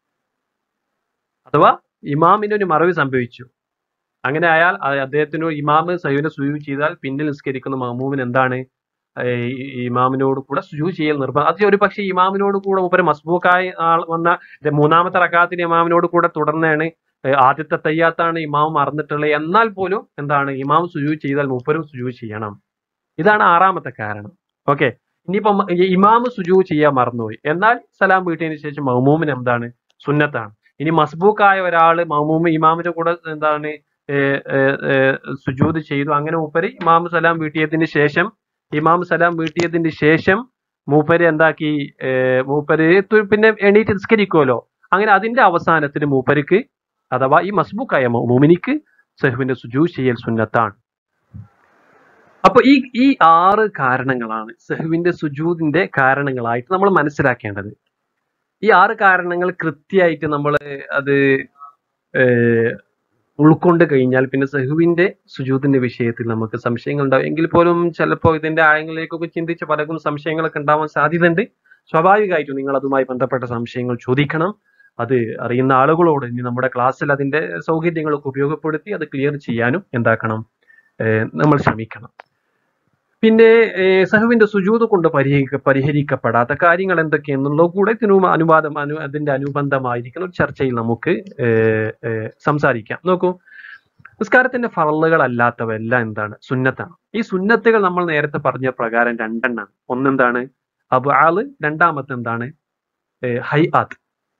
അഥവാ ഇമാമിന് ഒരു മറവി സംഭവിച്ചു അങ്ങനെ ആയാൽ അത് അദ്ദേഹത്തിന് ഇമാമ് സഹുവിനെ സുജൂദ് ചെയ്താൽ പിന്നിൽ നിസ്കരിക്കുന്ന മഹമൂമിന് എന്താണ് ഏർ ഈ ഇമാമിനോട് കൂടെ സുജൂദ് ചെയ്യൽ നിർബന്ധം അത് ഒരു പക്ഷേ ഇമാമിനോട് കൂടെ മൂപ്പര് മസ്ബൂക്കായി ആൾ വന്ന ഇത് മൂന്നാമത്തെ റക്കാത്തിന് ഇമാമിനോട് കൂടെ തുടർന്നാണ് ഏർ ആദ്യത്തെ തയ്യാത്താണ് ഇമാം മറന്നിട്ടുള്ളത് എന്നാൽ പോലും എന്താണ് ഇമാം സുജൂദ് ചെയ്താൽ മൂപ്പരും സുജൂദ് ചെയ്യണം ഇതാണ് ആറാമത്തെ കാരണം ഓക്കെ ഇനിയിപ്പം ഇമാമ് സുജൂദ് ചെയ്യാൻ മറന്നുപോയി എന്നാൽ സലാം വീട്ടിയതിനു ശേഷം മഹ്മൂമിന് എന്താണ് സുന്നത്താണ് ഇനി മസ്ബൂക്കായ ഒരാള് മഹ്മൂമ് ഇമാമിന്റെ കൂടെ എന്താണ് ഏർ ഏർ ഏർ സുജൂദ് ചെയ്തു അങ്ങനെ മൂപ്പര് ഇമാം സലാം വീട്ടിയതിന് ശേഷം ഇമാം സലാം വീട്ടിയതിന് ശേഷം മൂപ്പര് എന്താക്കി ഏർ മൂപ്പര് തു- പിന്നെ എണീറ്റ് നിസ്കരിക്കുമല്ലോ അങ്ങനെ അതിന്റെ അവസാനത്തിന് മൂപ്പർക്ക് അഥവാ ഈ മസ്ബൂക്കായ മോമിനിക്ക് സഹുവിന്റെ സുജൂദ് ചെയ്യൽ സുന്നത്താണ് അപ്പൊ ഈ ഈ ആറ് കാരണങ്ങളാണ് സഹുവിന്റെ സുജൂദിന്റെ കാരണങ്ങളായിട്ട് നമ്മൾ മനസ്സിലാക്കേണ്ടത് ഈ ആറ് കാരണങ്ങൾ കൃത്യമായിട്ട് നമ്മൾ അത് ഏർ ഉൾക്കൊണ്ട് കഴിഞ്ഞാൽ പിന്നെ സഹുവിന്റെ സുജൂദിന്റെ വിഷയത്തിൽ നമുക്ക് സംശയങ്ങൾ ഉണ്ടാവും എങ്കിൽ പോലും ചിലപ്പോൾ ഇതിന്റെ ആഴങ്ങളിലേക്കൊക്കെ ചിന്തിച്ച് പലർക്കും സംശയങ്ങളൊക്കെ ഉണ്ടാവാൻ സാധ്യതയുണ്ട് സ്വാഭാവികമായിട്ടും നിങ്ങൾ അതുമായി ബന്ധപ്പെട്ട സംശയങ്ങൾ ചോദിക്കണം അത് അറിയുന്ന ആളുകളോട് ഇനി നമ്മുടെ ക്ലാസ്സിൽ അതിന്റെ സൗകര്യങ്ങളൊക്കെ ഉപയോഗപ്പെടുത്തി അത് ക്ലിയർ ചെയ്യാനും എന്താക്കണം ഏർ നമ്മൾ ശ്രമിക്കണം പിന്നെ ഏഹ്, സഹുവിന്റെ സുജൂത് കൊണ്ട് പരിഹരിക്ക പരിഹരിക്കപ്പെടാത്ത കാര്യങ്ങൾ എന്തൊക്കെയെന്നുള്ളത് കൂടെ ഇതിനു അനുവാദം അനു അതിന്റെ അനുബന്ധമായിരിക്കുന്ന ഒരു ചർച്ചയിൽ നമുക്ക് ഏഹ്, ഏഹ്, സംസാരിക്കാം നോക്കൂ നിസ്കാരത്തിന്റെ ഫറലുകളല്ലാത്തവ എല്ലാം എന്താണ് സുന്നത്താണ് ഈ സുന്നത്തുകൾ നമ്മൾ നേരത്തെ പറഞ്ഞ പ്രകാരം രണ്ടെണ്ണാണ് ഒന്നെന്താണ് അബ്ആല് രണ്ടാമത്തെ എന്താണ് ഹൈ ആത്ത്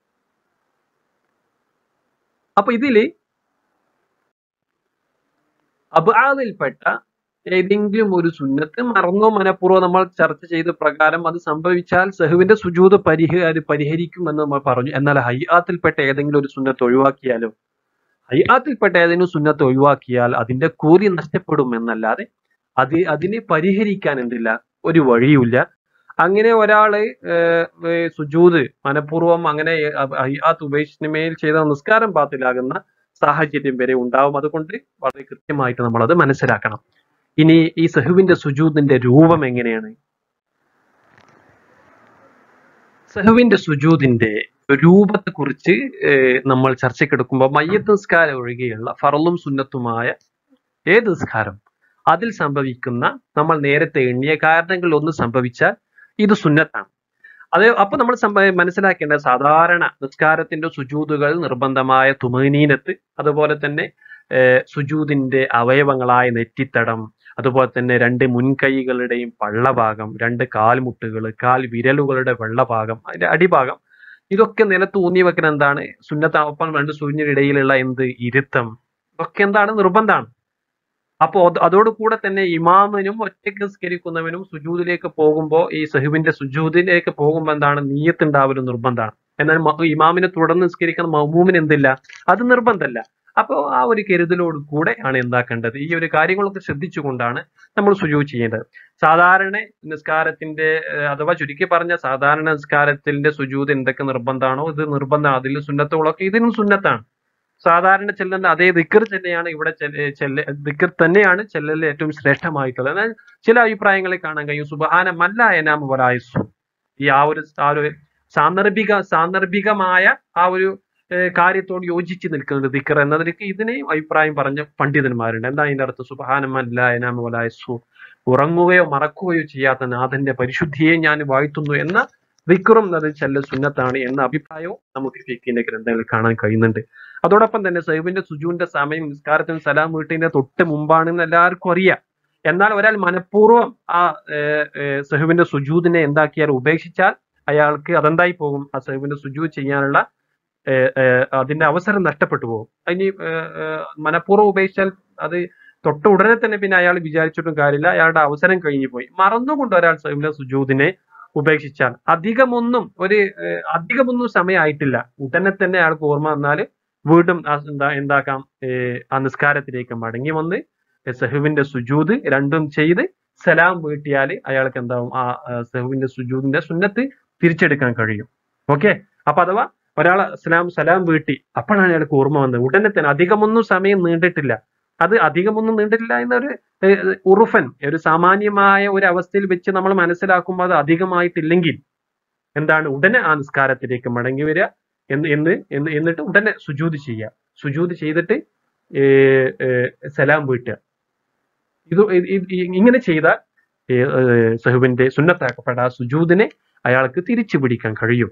അപ്പൊ ഇതില് അബ്ആലിൽപ്പെട്ട ഏതെങ്കിലും ഒരു സുന്നത്ത് മറന്നോ മനഃപൂർവ്വം നമ്മൾ ചർച്ച ചെയ്ത പ്രകാരം അത് സംഭവിച്ചാൽ സഹുവിന്റെ സുജൂത് പരിഹ അത് പരിഹരിക്കുമെന്ന് നമ്മൾ പറഞ്ഞു എന്നാൽ ഹയ്യാത്തിൽപ്പെട്ട ഏതെങ്കിലും ഒരു സുന്നത്ത് ഒഴിവാക്കിയാലോ ഹയ്യാത്തിൽപ്പെട്ട ഏതെങ്കിലും സുന്നത്ത് ഒഴിവാക്കിയാൽ അതിന്റെ കൂലി നഷ്ടപ്പെടും എന്നല്ലാതെ അത് അതിനെ പരിഹരിക്കാൻ എന്തില്ല ഒരു വഴിയുമില്ല അങ്ങനെ ഒരാള് ഏഹ്, ഏഹ്, സുജൂത് മനഃപൂർവ്വം അങ്ങനെ ഹയ്യാത്ത് ഉപേക്ഷിച്ചമേൽ ചെയ്ത നിസ്കാരം ബാത്തിലാകുന്ന സാഹചര്യം വരെ ഉണ്ടാവും അതുകൊണ്ട് വളരെ കൃത്യമായിട്ട് നമ്മൾ അത് മനസ്സിലാക്കണം ഇനി ഈ സഹുവിന്റെ സുജൂദിന്റെ രൂപം എങ്ങനെയാണ് സഹുവിന്റെ സുജൂദിന്റെ രൂപത്തെ കുറിച്ച് നമ്മൾ ചർച്ചയ്ക്കെടുക്കുമ്പോൾ മയ്യത്ത് നിസ്കാരം ഒഴികെയുള്ള ഫറലും സുന്നത്തുമായ ഏത് നിസ്കാരം അതിൽ സംഭവിക്കുന്ന നമ്മൾ നേരത്തെ എണ്ണിയ കാരണങ്ങളിൽ ഒന്ന് സംഭവിച്ചാൽ ഇത് സുന്നത്താണ് അത് അപ്പൊ നമ്മൾ സംഭ- മനസ്സിലാക്കേണ്ടത് സാധാരണ നിസ്കാരത്തിന്റെ സുജൂതുകൾ നിർബന്ധമായ തുമനീനത്ത് അതുപോലെ തന്നെ ഏഹ്, സുജൂദിന്റെ അവയവങ്ങളായ നെറ്റിത്തടം അതുപോലെ തന്നെ രണ്ട് മുൻകൈകളുടെയും പള്ളഭാഗം രണ്ട് കാൽമുട്ടുകൾ കാൽ വിരലുകളുടെ വെള്ളഭാഗം അതിന്റെ അടിഭാഗം ഇതൊക്കെ നിലത്ത് ഊന്നി വെക്കുന്ന എന്താണ് സുന്നത്ത് ഒപ്പം രണ്ട് സൂര്യന്റെ ഇടയിലുള്ള എന്ത് ഇരുത്തം ഇതൊക്കെ എന്താണ് നിർബന്ധമാണ് അപ്പോ അത് അതോടുകൂടെ തന്നെ ഇമാമിനും ഒറ്റയ്ക്ക് നിസ്കരിക്കുന്നവനും സുജൂദിലേക്ക് പോകുമ്പോൾ ഈ സഹുവിന്റെ സുജൂദിലേക്ക് പോകുമ്പോൾ എന്താണ് നീയത്ത് ഉണ്ടാവലും നിർബന്ധമാണ് എന്നാൽ മ- ഇമാമിനെ തുടർന്ന് നിസ്കരിക്കുന്ന മഹ്മൂമിന് എന്തില്ല അത് നിർബന്ധമല്ല അപ്പോൾ ആ ഒരു കരുതലോട് കൂടെ ആണ് എന്താക്കേണ്ടത് ഈ ഒരു കാര്യങ്ങളൊക്കെ ശ്രദ്ധിച്ചുകൊണ്ടാണ് നമ്മൾ സുജൂദ് ചെയ്യേണ്ടത് സാധാരണ നിസ്കാരത്തിന്റെ ഏഹ്, അഥവാ ചുരുക്കി പറഞ്ഞ സാധാരണ നിസ്കാരത്തിന്റെ സുജൂദ് എന്തൊക്കെ നിർബന്ധമാണോ ഇത് നിർബന്ധമാണ് അതിൽ സുന്നത്തുകളൊക്കെ ഇതിനും സുന്നത്താണ് സാധാരണ ചെല്ലുന്ന അതേ ദിക്കർ തന്നെയാണ് ഇവിടെ ചെല്ല- ചെല്ല ദിക്കർ തന്നെയാണ് ചെല്ലലിൽ ഏറ്റവും ശ്രേഷ്ഠമായിട്ടുള്ളത് എന്നാൽ ചില അഭിപ്രായങ്ങളെ കാണാൻ കഴിയും സുബഹാന മല്ല എനാമ വരായസു ഈ ആ ഒരു ആ ഒരു സാന്ദർഭിക സാന്ദർഭികമായ ആ ഒരു ഏഹ്, കാര്യത്തോട് യോജിച്ച് നിൽക്കുന്നത് ദിക്കർ എന്നതിലേക്ക് ഇതിനെയും അഭിപ്രായം പറഞ്ഞ പണ്ഡിതന്മാരുണ്ട് എന്താ അതിന്റെ അർത്ഥം സുബഹാനമല്ല എനാമ വലായസു ഉറങ്ങുകയോ മറക്കുകയോ ചെയ്യാത്ത നാഥന്റെ പരിശുദ്ധിയെ ഞാൻ വാഴ്ത്തുന്നു എന്ന ദിക്കറും അത് ചെല്ല സുന്നത്താണ് എന്ന അഭിപ്രായവും നമുക്ക് ഫിക്കിന്റെ ഗ്രന്ഥങ്ങളിൽ കാണാൻ കഴിയുന്നുണ്ട് അതോടൊപ്പം തന്നെ സൈബിന്റെ സുജൂന്റെ സമയം നിസ്കാരത്തിന് സലാം വീട്ടിന്റെ തൊട്ട് മുമ്പാണെന്ന് എല്ലാവർക്കും അറിയാം എന്നാൽ ഒരാൾ മനഃപൂർവ്വം ആ ഏഹ്, ഏഹ്, സഹുവിന്റെ സുജൂദിനെ എന്താക്കിയാൽ ഉപേക്ഷിച്ചാൽ അയാൾക്ക് അതെന്തായി പോകും ആ സഹുവിന്റെ സുജൂദ് ചെയ്യാനുള്ള ഏഹ്, ഏഹ്, അതിന്റെ അവസരം നഷ്ടപ്പെട്ടു പോകും ഇനി ഏഹ്, ഏഹ്, മനഃപൂർവ്വം ഉപേക്ഷിച്ചാൽ അത് തൊട്ട ഉടനെ തന്നെ പിന്നെ അയാൾ വിചാരിച്ചിട്ടും കാര്യമില്ല അയാളുടെ അവസരം കഴിഞ്ഞു പോയി മറന്നുകൊണ്ട് ഒരാൾ സഹുവിന്റെ സുജൂദിനെ ഉപേക്ഷിച്ചാൽ അധികമൊന്നും ഒരു ഏഹ്, അധികമൊന്നും സമയമായിട്ടില്ല ഉടനെ തന്നെ അയാൾക്ക് ഓർമ്മ വന്നാൽ വീണ്ടും ആ എന്താ എന്താക്കാം ഏഹ് ആ നിസ്കാരത്തിലേക്ക് മടങ്ങി വന്ന് സഹുവിന്റെ സുജൂദ് രണ്ടും ചെയ്ത് സലാം വീട്ടിയാൽ അയാൾക്ക് എന്താവും ആ ആ സഹുവിന്റെ സുജൂദിന്റെ സുന്നത്ത് തിരിച്ചെടുക്കാൻ കഴിയും ഓക്കെ അപ്പൊ അഥവാ ഒരാൾ സലാം സലാം വീട്ടി അപ്പോഴാണ് അയാൾക്ക് ഓർമ്മ വന്നത് ഉടനെ തന്നെ അധികമൊന്നും സമയം നീണ്ടിട്ടില്ല അത് അധികമൊന്നും നീണ്ടിട്ടില്ല എന്നൊരു ഏഹ്, ഉറുഫൻ ഒരു സാമാന്യമായ ഒരു അവസ്ഥയിൽ വെച്ച് നമ്മൾ മനസ്സിലാക്കുമ്പോൾ അത് അധികമായിട്ടില്ലെങ്കിൽ എന്താണ് ഉടനെ ആ നിസ്കാരത്തിലേക്ക് മടങ്ങി വരിക എന്ന് എന്ന് എന്ന് എന്നിട്ട് ഉടനെ സുജൂദ് ചെയ്യുക സുജൂദ് ചെയ്തിട്ട് ഏർ, ഏർ, സലാം വീട്ടുക ഇത് ഇത് ഇത് ഇങ്ങനെ ചെയ്താൽ ഏർ, ഏർ, സഹുബിന്റെ സുന്നത്താക്കപ്പെട്ട ആ സുജൂദിനെ അയാൾക്ക് തിരിച്ചു പിടിക്കാൻ കഴിയും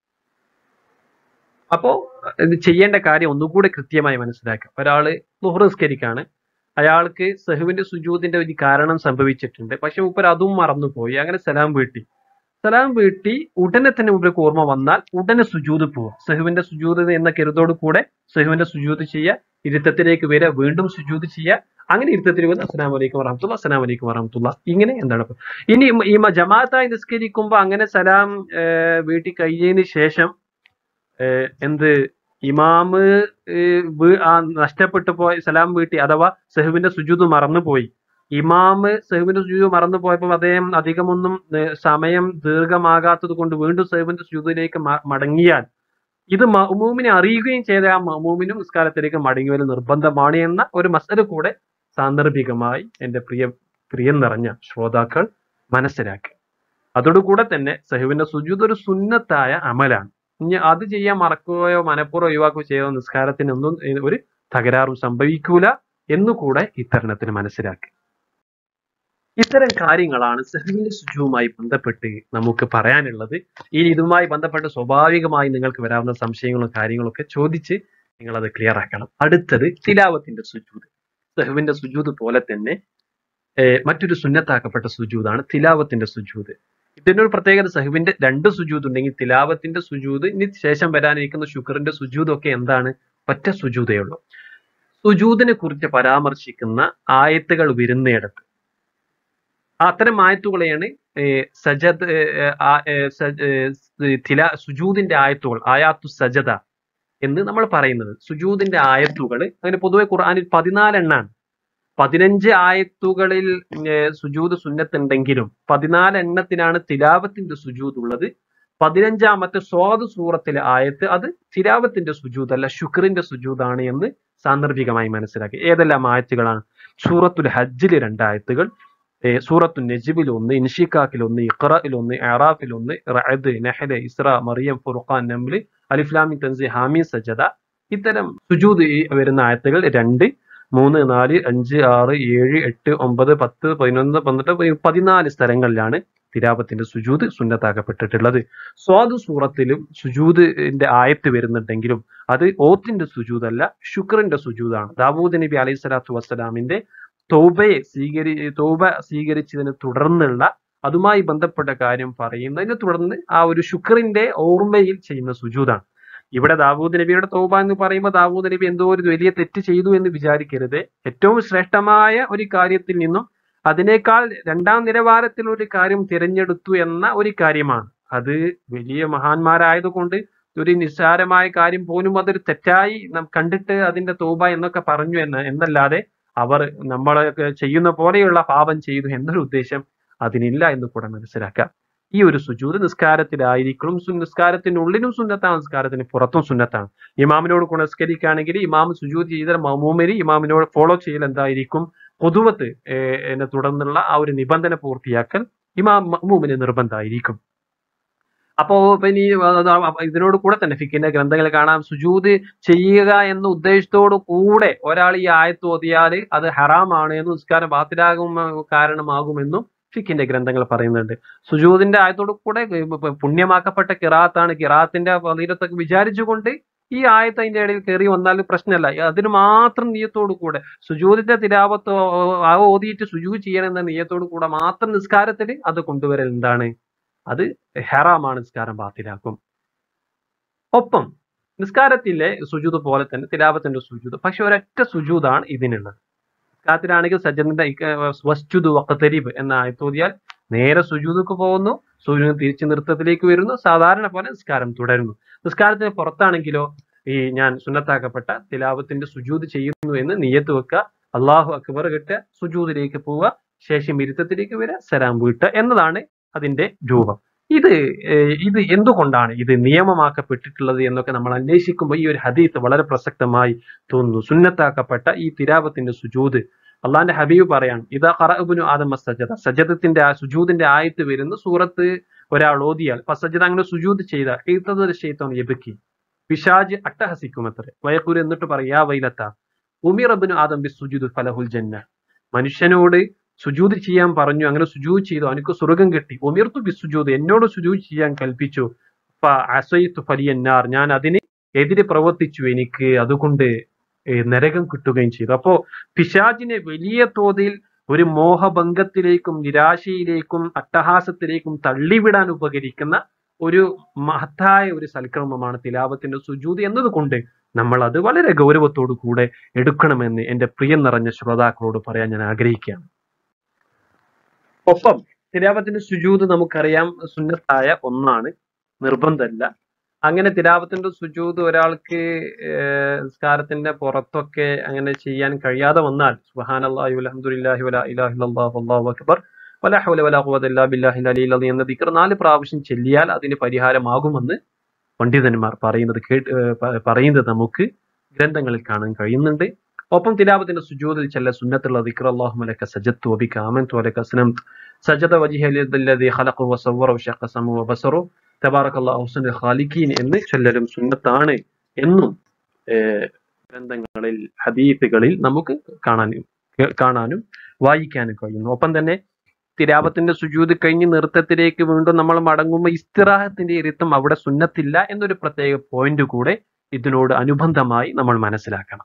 അപ്പോ ഇത് ചെയ്യേണ്ട കാര്യം ഒന്നുകൂടെ കൃത്യമായി മനസ്സിലാക്കുക ഒരാള് ലുഹ്റ് നിസ്കരിക്കാണ് അയാൾക്ക് സഹുവിന്റെ സുജൂദിന്റെ ഒരു കാരണം സംഭവിച്ചിട്ടുണ്ട് പക്ഷെ മൂപ്പർ അതും മറന്നുപോയി അങ്ങനെ സലാം വീട്ടി സലാം വീട്ടി ഉടനെ തന്നെ മൂപ്പർക്ക് ഓർമ്മ വന്നാൽ ഉടനെ സുജൂദ് പോവുക സഹുവിന്റെ സുജൂദ് എന്ന കരുതോട് കൂടെ സഹുവിന്റെ സുജൂദ് ചെയ്യുക ഇരുത്തത്തിലേക്ക് വരിക വീണ്ടും സുജൂദ് ചെയ്യുക അങ്ങനെ ഇരുത്തത്തിൽ വന്ന് അസ്സലാം വലൈക്കും വറഹമത്തുള്ള അസ്സലാം വലൈക്കും വറഹമത്തുള്ള ഇങ്ങനെ എന്താണ് ഇപ്പൊ? ഇനി ഈ മ- ജമാഅത്തായി നിസ്കരിക്കുമ്പോൾ അങ്ങനെ സലാം ഏർ, വീട്ടി കഴിഞ്ഞതിന് ശേഷം ഏർ, എന്ത് ഇമാമ് ഏർ, വീ- ആ നഷ്ടപ്പെട്ടു പോയ സലാം വീട്ടി അഥവാ സഹുവിന്റെ സുജൂദ് മറന്നുപോയി ഇമാമ് സഹുവിന്റെ സുജൂദ് മറന്നു പോയപ്പോൾ അദ്ദേഹം അധികമൊന്നും ഏർ, സമയം ദീർഘമാകാത്തത് കൊണ്ട് വീണ്ടും സഹുവിന്റെ സുജൂദിലേക്ക് മ- മടങ്ങിയാൽ ഇത് മഹ്മൂമിനെ അറിയുകയും ചെയ്ത ആ മഹ്മൂമിനും നിസ്കാരത്തിലേക്ക് മടങ്ങി വരൽ നിർബന്ധമാണ് എന്ന ഒരു മസല കൂടെ സാന്ദർഭികമായി എന്റെ പ്രിയ പ്രിയം നിറഞ്ഞ ശ്രോതാക്കൾ മനസ്സിലാക്കി അതോടുകൂടെ തന്നെ സഹുവിന്റെ സുജൂദ് ഒരു സുന്നത്തായ അമലാണ് ഇനി അത് ചെയ്യാൻ മറക്കുകയോ മനഃപൂർവ്വം ഒഴിവാക്കുകയോ ചെയ്ത നിസ്കാരത്തിനൊന്നും ഒരു തകരാറും സംഭവിക്കൂല എന്നുകൂടെ ഇത്തരണത്തിന് മനസ്സിലാക്കി ഇത്തരം കാര്യങ്ങളാണ് സെഹവിന്റെ സുജുവുമായി ബന്ധപ്പെട്ട് നമുക്ക് പറയാനുള്ളത് ഇനി ഇതുമായി ബന്ധപ്പെട്ട് സ്വാഭാവികമായി നിങ്ങൾക്ക് വരാവുന്ന സംശയങ്ങളും കാര്യങ്ങളും ഒക്കെ ചോദിച്ച് നിങ്ങൾ അത് ക്ലിയർ ആക്കണം അടുത്തത് തിലാവത്തിന്റെ സുജൂദ് സെഹവിന്റെ സുജൂദ് പോലെ തന്നെ ഏർ മറ്റൊരു സുന്നത്താക്കപ്പെട്ട സുജൂദാണ് തിലാവത്തിന്റെ സുജൂദ് ഇതിനൊരു പ്രത്യേകത സഹുവിന്റെ രണ്ട് സുജൂദ് ഉണ്ടെങ്കിൽ തിലാവത്തിന്റെ സുജൂദ് ഇനി ശേഷം വരാനിരിക്കുന്ന ശുക്രന്റെ സുജൂദ് ഒക്കെ എന്താണ് ഒറ്റ സുജൂതേ ഉള്ളൂ സുജൂദിനെ കുറിച്ച് പരാമർശിക്കുന്ന ആയത്തുകൾ വരുന്നിടത്ത് അത്തരം ആയത്തുകളെയാണ് ഏർ സജദ് ഏർ ആ ഏർ സജ- ഏർ സ് തില സുജൂദിന്റെ ആയത്തുകൾ ആയാത്തു സജദ എന്ന് നമ്മൾ പറയുന്നത് സുജൂദിന്റെ ആയത്തുകൾ അങ്ങനെ പൊതുവെ ഖുർആനിൽ പതിനാലെണ്ണാണ് പതിനഞ്ച് ആയത്തുകളിൽ ഏർ സുജൂദ് സുന്നത്തുണ്ടെങ്കിലും പതിനാല് എണ്ണത്തിനാണ് തിലാവത്തിന്റെ സുജൂദ് ഉള്ളത് പതിനഞ്ചാമത്തെ സ്വാദ് സൂറത്തിലെ ആയത്ത് അത് തിലാവത്തിന്റെ സുജൂദ് അല്ല ശുക്രിന്റെ സുജൂദാണ് എന്ന് സാന്ദർഭികമായി മനസ്സിലാക്കി ഏതെല്ലാം ആയത്തുകളാണ് സൂറത്തുൽ ഹജ്ജിൽ രണ്ടായത്തുകൾ ഏർ സൂറത്തു നജിബിൽ ഒന്ന് ഇൻഷിക്കാക്കിൽ ഒന്ന് ഇഖ്റയിൽ ഒന്ന് അറാഫിൽ ഒന്ന് റഅദ് നഹ്ല ഇസ്ര മറിയം ഫുർഖാൻ നംല് അലിഫ്ലാമി തൻസി ഹാമി സജദ ഇത്തരം സുജൂദ് ഈ വരുന്ന ആയത്തുകൾ രണ്ട് മൂന്ന് നാല് അഞ്ച് ആറ് ഏഴ് എട്ട് ഒമ്പത് പത്ത് പതിനൊന്ന് പന്ത്രണ്ട് പതി- പതിനാല് സ്ഥലങ്ങളിലാണ് തിരാപത്തിന്റെ സുജൂദ് സുന്നത്താക്കപ്പെട്ടിട്ടുള്ളത് സ്വാദ് സൂറത്തിലും സുജൂദിന്റെ ആയത്ത് വരുന്നുണ്ടെങ്കിലും അത് ഓത്തിന്റെ സുജൂദല്ല ശുക്രന്റെ സുജൂദാണ് ദാവൂദ് നബി അലൈഹി സ്വലാത്തു വസ്സലാമിന്റെ തൗബയെ സ്വീകരി തൗബ സ്വീകരിച്ചതിനെ തുടർന്നുള്ള അതുമായി ബന്ധപ്പെട്ട കാര്യം പറയുന്നതിനെ തുടർന്ന് ആ ഒരു ശുക്രിന്റെ ഓർമ്മയിൽ ചെയ്യുന്ന സുജൂദാണ് ഇവിടെ ദാവൂദ് നബിയുടെ തൗബ എന്ന് പറയുമ്പോൾ ദാവൂദ് നബി എന്തോ ഒരു വലിയ തെറ്റ് ചെയ്തു എന്ന് വിചാരിക്കരുത് ഏറ്റവും ശ്രേഷ്ഠമായ ഒരു കാര്യത്തിൽ നിന്നും അതിനേക്കാൾ രണ്ടാം നിലവാരത്തിൽ ഒരു കാര്യം തിരഞ്ഞെടുത്തു എന്ന ഒരു കാര്യമാണ് അത് വലിയ മഹാന്മാരായതുകൊണ്ട് ഒരു നിസ്സാരമായ കാര്യം പോലും അതൊരു തെറ്റായി നാം കണ്ടിട്ട് അതിന്റെ തോബ എന്നൊക്കെ പറഞ്ഞു എന്ന് എന്നല്ലാതെ അവർ നമ്മളൊക്കെ ചെയ്യുന്ന പോലെയുള്ള പാപം ചെയ്തു എന്നൊരു ഉദ്ദേശം അതിനില്ല എന്ന് കൂടെ മനസ്സിലാക്കാം ഈ ഒരു സുജൂത് നിസ്കാരത്തിലായിരിക്കണം സു- നിസ്കാരത്തിനുള്ളിലും സുന്നത്താണ് നിസ്കാരത്തിന് പുറത്തും സുന്നത്താണ് ഇമാമിനോട് കൂടെ നിസ്കരിക്കുകയാണെങ്കിൽ ഇമാം സുജൂത് ചെയ്ത മമൂമിന് ഇമാമിനോട് ഫോളോ ചെയ്യൽ എന്തായിരിക്കും പൊതുവത്ത് എന്നെ തുടർന്നുള്ള ആ ഒരു നിബന്ധന പൂർത്തിയാക്കൽ ഇമാം മഅ്മൂമിന് നിർബന്ധമായിരിക്കും അപ്പോ പിന്നെ ഈ അത് ആ ഇതിനോട് കൂടെ തന്നെ ഫിക്കിന്റെ ഗ്രന്ഥങ്ങൾ കാണാം സുജൂദ് ചെയ്യുക എന്ന ഉദ്ദേശത്തോടു കൂടെ ഒരാൾ ഈ ആയത്ത് ഓതിയാൽ അത് ഹറാമാണ് എന്ന് നിസ്കാരം ബാത്തിലാകും കാരണമാകുമെന്നും ഫിക്കിന്റെ ഗ്രന്ഥങ്ങൾ പറയുന്നുണ്ട് സുജൂദിന്റെ ആയത്തോടു കൂടെ ഇപ്പൊ പുണ്യമാക്കപ്പെട്ട കിറാത്താണ് കിറാത്തിന്റെ ഫലീലത്തൊക്കെ വിചാരിച്ചുകൊണ്ട് ഈ ആയത്ത് അതിന്റെ ഇടയിൽ കയറി വന്നാൽ പ്രശ്നമല്ല അതിന് മാത്രം നീയത്തോടു കൂടെ സുജൂദിന്റെ തിരാവത്ത് ആ ഓതിയിട്ട് സുജൂ ചെയ്യണം എന്ന നീയത്തോടു കൂടെ മാത്രം നിസ്കാരത്തിൽ അത് കൊണ്ടുവരൽ എന്താണ് അത് ഹെറാമാണ് നിസ്കാരം ബാത്തിലാക്കും ഒപ്പം നിസ്കാരത്തിലെ സുജൂദ് പോലെ തന്നെ തിലാവത്തിന്റെ സുജൂദ് പക്ഷെ ഒരൊറ്റ സുജൂദാണ് ഇതിനുള്ളത് നിസ്കാരത്തിലാണെങ്കിൽ സജ്ജന്റെ വസ്തുദ് വക്കത്തരീബ് എന്ന ആയത്തോതിയാൽ നേരെ സുജൂദക്ക് പോകുന്നു സൂര്യൻ തിരിച്ച് നൃത്തത്തിലേക്ക് വരുന്നു സാധാരണ പോലെ നിസ്കാരം തുടരുന്നു നിസ്കാരത്തിന് പുറത്താണെങ്കിലോ ഈ ഞാൻ സുന്നത്താക്കപ്പെട്ട തിലാവത്തിന്റെ സുജൂദ് ചെയ്യുന്നു എന്ന് നിയത്ത് വെക്കുക അള്ളാഹു അക്ബർ കിട്ടുക സുജൂദിലേക്ക് പോവുക ശേഷം ഇരുത്തത്തിലേക്ക് വരിക സലാം വീട്ടുക എന്നതാണ് അതിന്റെ രൂപം ഇത് ഏർ ഇത് എന്തുകൊണ്ടാണ് ഇത് നിയമമാക്കപ്പെട്ടിട്ടുള്ളത് എന്നൊക്കെ നമ്മൾ അന്വേഷിക്കുമ്പോൾ ഈ ഒരു ഹദീത്ത് വളരെ പ്രസക്തമായി തോന്നുന്നു സുന്നത്താക്കപ്പെട്ട ഈ തിരാവത്തിന്റെ സുജൂദ് അള്ളാന്റെ ഹബീബ് പറയാണ് ഇതാ ഖറഅബുനു ആദം സജദ സജദത്തിന്റെ ആ സുജൂദിന്റെ ആയത്ത് വരുന്ന സൂറത്ത് ഒരാൾ ഓതിയാൽ സജദ അങ്ങനെ സുജൂദ് ചെയ്ത ഈത്തതൊരു ഷെയ്ത്തോൻ എബുക്കി പിശാജ് അട്ടഹസിക്കുമത്രേ വയക്കൂര് എന്നിട്ട് പറയാ വൈലത്ത ഉമിറബിനു ആദം ബി സുജൂദ് ഫലഹുൽ ജന്ന മനുഷ്യനോട് സുജൂദ് ചെയ്യാൻ പറഞ്ഞു അങ്ങനെ സുജൂദ് ചെയ്തു അവനക്ക് സ്വർഗം കിട്ടി ഒമിർത്തു ബി സുജൂദ് എന്നോട് സുജൂദ് ചെയ്യാൻ കൽപ്പിച്ചു അസൈത്തു ഫലിയന്നാർ ഞാൻ അതിന് എതിരെ പ്രവർത്തിച്ചു എനിക്ക് അതുകൊണ്ട് ഏർ നരകം കിട്ടുകയും ചെയ്തു അപ്പോ പിശാജിനെ വലിയ തോതിൽ ഒരു മോഹഭംഗത്തിലേക്കും നിരാശയിലേക്കും അട്ടഹാസത്തിലേക്കും തള്ളിവിടാൻ ഉപകരിക്കുന്ന ഒരു മഹത്തായ ഒരു സൽക്രമമാണ് തിലാവത്തിന്റെ സുജൂതി എന്നതുകൊണ്ട് നമ്മൾ അത് വളരെ ഗൗരവത്തോടു കൂടെ എടുക്കണമെന്ന് എന്റെ പ്രിയം നിറഞ്ഞ ശ്രോതാക്കളോട് പറയാൻ ഞാൻ ആഗ്രഹിക്കുകയാണ് ഒപ്പം തിലാവത്തിന്റെ സുജൂത് നമുക്കറിയാം സുന്നത്തായ ഒന്നാണ് നിർബന്ധമല്ല അങ്ങനെ തിലാവത്തിന്റെ സുജൂത് ഒരാൾക്ക് ഏർ നിസ്കാരത്തിന്റെ പുറത്തൊക്കെ അങ്ങനെ ചെയ്യാൻ കഴിയാതെ വന്നാൽ സുബ്ഹാനല്ലാഹി വൽഹംദുലില്ലാഹി വലാ ഇലാഹ ഇല്ലല്ലാഹു വല്ലാഹു അക്ബർ വലാ ഹൗല വലാ ഖുവത ഇല്ലാ ബില്ലാഹിൽ അലിയിൽ അലീം എന്ന ദിക്ർ നാല് പ്രാവശ്യം ചെല്ലിയാൽ അതിന് പരിഹാരമാകുമെന്ന് പണ്ഡിതന്മാർ പറയുന്നത് കേട്ട് ഏർ പ- പറയുന്നത് നമുക്ക് ഗ്രന്ഥങ്ങളിൽ കാണാൻ കഴിയുന്നുണ്ട് ഒപ്പം തിലാവത്തിന്റെ സുജൂദിൽ ചില സുന്നത്തുള്ള ദിക്ർ അല്ലാഹുമ്മ ലക സജദ്തു വബിക ആമൻതു വലക അസ്ലംതു സജദ വജ്ഹ ലില്ലദി ഖലഖ വസവ്വറ വശഖ സമു വബസറു തബാറക്കല്ലാഹു അഹ്സനുൽ ഖാലിഖീൻ എന്ന് ചൊല്ലലും സുന്നത്താണ് എന്നും ഏർ ഗ്രന്ഥങ്ങളിൽ ഹദീസുകളിൽ നമുക്ക് കാണാനും കേ- കാണാനും വായിക്കാനും കഴിയുന്നു ഒപ്പം തന്നെ തിരാപത്തിന്റെ സുജൂത് കഴിഞ്ഞ് നൃത്തത്തിലേക്ക് വീണ്ടും നമ്മൾ മടങ്ങുമ്പോൾ ഇസ്തിറാഹത്തിന്റെ ഇരുത്തം അവിടെ സുന്നത്തില്ല എന്നൊരു പ്രത്യേക പോയിന്റ് കൂടെ ഇതിനോട് അനുബന്ധമായി നമ്മൾ മനസ്സിലാക്കണം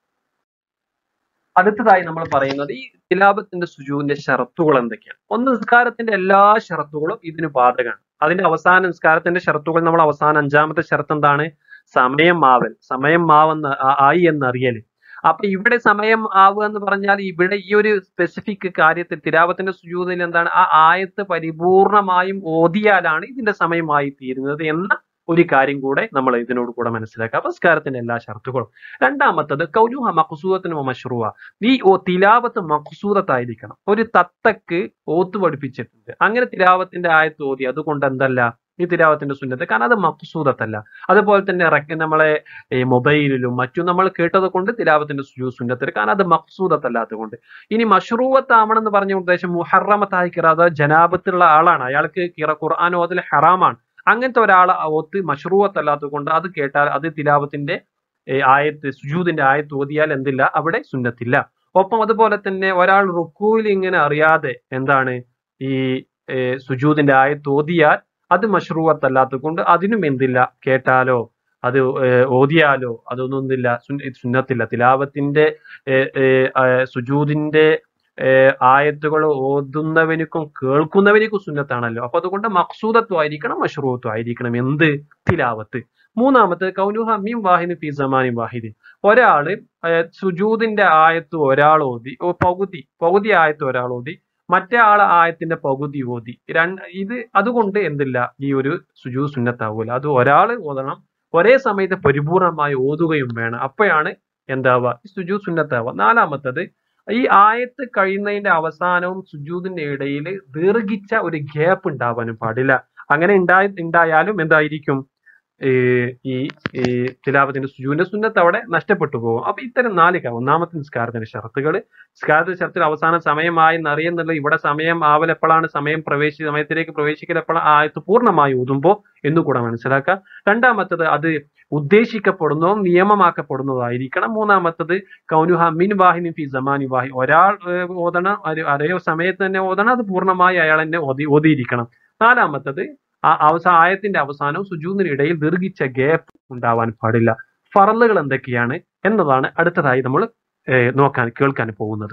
അടുത്തതായി നമ്മൾ പറയുന്നത് ഈ തിലാപത്തിന്റെ സുജൂവിന്റെ ഷറത്തുകൾ എന്തൊക്കെയാണ് ഒന്ന് നിസ്കാരത്തിന്റെ എല്ലാ ഷറത്തുകളും ഇതിന് ബാധകമാണ് അതിന്റെ അവസാന നിസ്കാരത്തിന്റെ ഷറത്തുകൾ നമ്മൾ അവസാന അഞ്ചാമത്തെ ഷറത്ത് എന്താണ് സമയം ആവൽ സമയം ആവെന്ന് ആ- ആയി എന്നറിയല് അപ്പൊ ഇവിടെ സമയം ആവുക എന്ന് പറഞ്ഞാൽ ഇവിടെ ഈ ഒരു സ്പെസിഫിക് കാര്യത്തിൽ തിരാവത്തിന്റെ സുജൂതിൽ എന്താണ് ആ ആയത്ത് പരിപൂർണമായും ഓതിയാലാണ് ഇതിന്റെ സമയമായി തീരുന്നത് എന്ന ഒരു കാര്യം കൂടെ നമ്മൾ ഇതിനോട് കൂടെ മനസ്സിലാക്കുക നമസ്കാരത്തിന്റെ എല്ലാ ഷർത്തുകളും രണ്ടാമത്തത് കൗലുഹ മഖസൂദത്തിന് മഷ്റൂവ ഈ ഓ തിലാവത്ത് മഖസൂദത്തായിരിക്കണം ഒരു തത്തക്ക് ഓത്ത് പഠിപ്പിച്ചിട്ടുണ്ട് അങ്ങനെ തിലാവത്തിന്റെ ആയത്ത് ഓതി അതുകൊണ്ട് എന്തല്ല ഈ തിലാവത്തിന്റെ സുന്നത്ത് കാരണം അത് മഖസൂദത്തല്ല അതുപോലെ തന്നെ റെക്ക- നമ്മളെ ഈ മൊബൈലിലും മറ്റും നമ്മൾ കേട്ടത് കൊണ്ട് തിലാവത്തിന്റെ സുജൂ സുന്നത്തിൽ കാരണം അത് മഖസൂദത്തല്ലാത്തത് കൊണ്ട് ഇനി മഷ്റൂവത്താവണമെന്ന് പറഞ്ഞ ഉദ്ദേശം മുഹറമത്തായി കിറാത ജനാബത്തുള്ള ആളാണ് അയാൾക്ക് കിറ ഖുർആൻ ഓതൽ ഹറാമാണ് അങ്ങനത്തെ ഒരാൾ ഒത്ത് മഷ്റൂവത്തല്ലാത്തത് കൊണ്ട് അത് കേട്ടാൽ അത് തിലാവത്തിന്റെ ഏ, ആയത്ത് സുജൂദിന്റെ ആയത്ത് ഓതിയാൽ എന്തില്ല അവിടെ സുന്നത്തില്ല ഒപ്പം അതുപോലെ തന്നെ ഒരാൾ റുക്കൂയിൽ ഇങ്ങനെ അറിയാതെ എന്താണ് ഈ ഏ, സുജൂദിന്റെ ആയത്ത് ഓതിയാൽ അത് മഷ്റൂവത്തല്ലാത്തത് കൊണ്ട് അതിനും എന്തില്ല കേട്ടാലോ അത് ഏ, ഓതിയാലോ അതൊന്നും എന്തില്ല സുന്ന- സുന്നത്തില്ല തിലാവത്തിന്റെ ഏ, ഏ, ആ, സുജൂദിന്റെ ഏ, ആയത്തുകൾ ഓതുന്നവനിക്കും കേൾക്കുന്നവനിക്കും സുന്നത്താണല്ലോ അപ്പൊ അതുകൊണ്ട് മക്സൂദത്വം ആയിരിക്കണം മഷ്റൂത്വം ആയിരിക്കണം എന്ത് തിലാവത്ത് മൂന്നാമത്തെ കൗനുഹ മീം വാഹിദ് ഫി സമാനി വാഹിദ് ഒരാള് ഏ, സുജൂദിന്റെ ആയത്ത് ഒരാൾ ഓതി ഓ പകുതി പകുതി ആയത്ത് ഒരാൾ ഓതി മറ്റേ ആളെ ആയത്തിന്റെ പകുതി ഓതി രണ്ട് ഇത് അതുകൊണ്ട് എന്തില്ല ഈ ഒരു സുജൂ സുന്നത്താവൂല അത് ഒരാൾ ഓതണം ഒരേ സമയത്ത് പരിപൂർണമായി ഓതുകയും വേണം അപ്പോഴാണ് എന്താവുക ഈ സുജൂ സുന്നത്താവുക നാലാമത്തത് ഈ ആയത്ത് കഴിയുന്നതിന്റെ അവസാനവും സുജൂദിന്റെ ഇടയിൽ ദീർഘിച്ച ഒരു ഗ്യാപ്പ് ഉണ്ടാവാനും പാടില്ല അങ്ങനെ ഉണ്ടായി ഉണ്ടായാലും എന്തായിരിക്കും ഈ ഈ ഈ തിലാവത്തിന്റെ സുജൂവിന്റെ സുന്നത്ത് അവിടെ നഷ്ടപ്പെട്ടു പോകും അപ്പൊ ഇത്തരം നാല് കാര്യം ഒന്നാമത്തെ നിസ്കാരത്തിന്റെ ഷർത്തുകൾ നിസ്കാരത്തിന്റെ ഷർത്തിൽ അവസാന സമയമായി എന്നറിയുന്നുള്ള ഇവിടെ സമയം ആവൽ എപ്പോഴാണ് സമയം പ്രവേശി സമയത്തിലേക്ക് പ്രവേശിക്കൽ എപ്പോഴാണ് ആയത്ത് പൂർണ്ണമായി ഊതുമ്പോൾ എന്നുകൂടെ മനസ്സിലാക്കുക രണ്ടാമത്തത് അത് ഉദ്ദേശിക്കപ്പെടുന്നതും നിയമമാക്കപ്പെടുന്നതായിരിക്കണം മൂന്നാമത്തത് കൗനുഹ മിൻ വാഹിനി ഫി സമാനി വാഹി ഒരാൾ ഏർ, ഓതണം ഒരു- അതേ സമയത്ത് തന്നെ ഓതണം അത് പൂർണ്ണമായി അയാൾ തന്നെ ഓതി ഓതിയിരിക്കണം നാലാമത്തത് ആ അവസാന ആയത്തിന്റെ അവസാനവും സുജൂദിനിടയിൽ ദീർഘിച്ച ഗ്യാപ്പ് ഉണ്ടാവാൻ പാടില്ല ഫറലുകൾ എന്തൊക്കെയാണ് എന്നതാണ് അടുത്തതായി നമ്മൾ നോക്കാൻ കേൾക്കാൻ പോകുന്നത്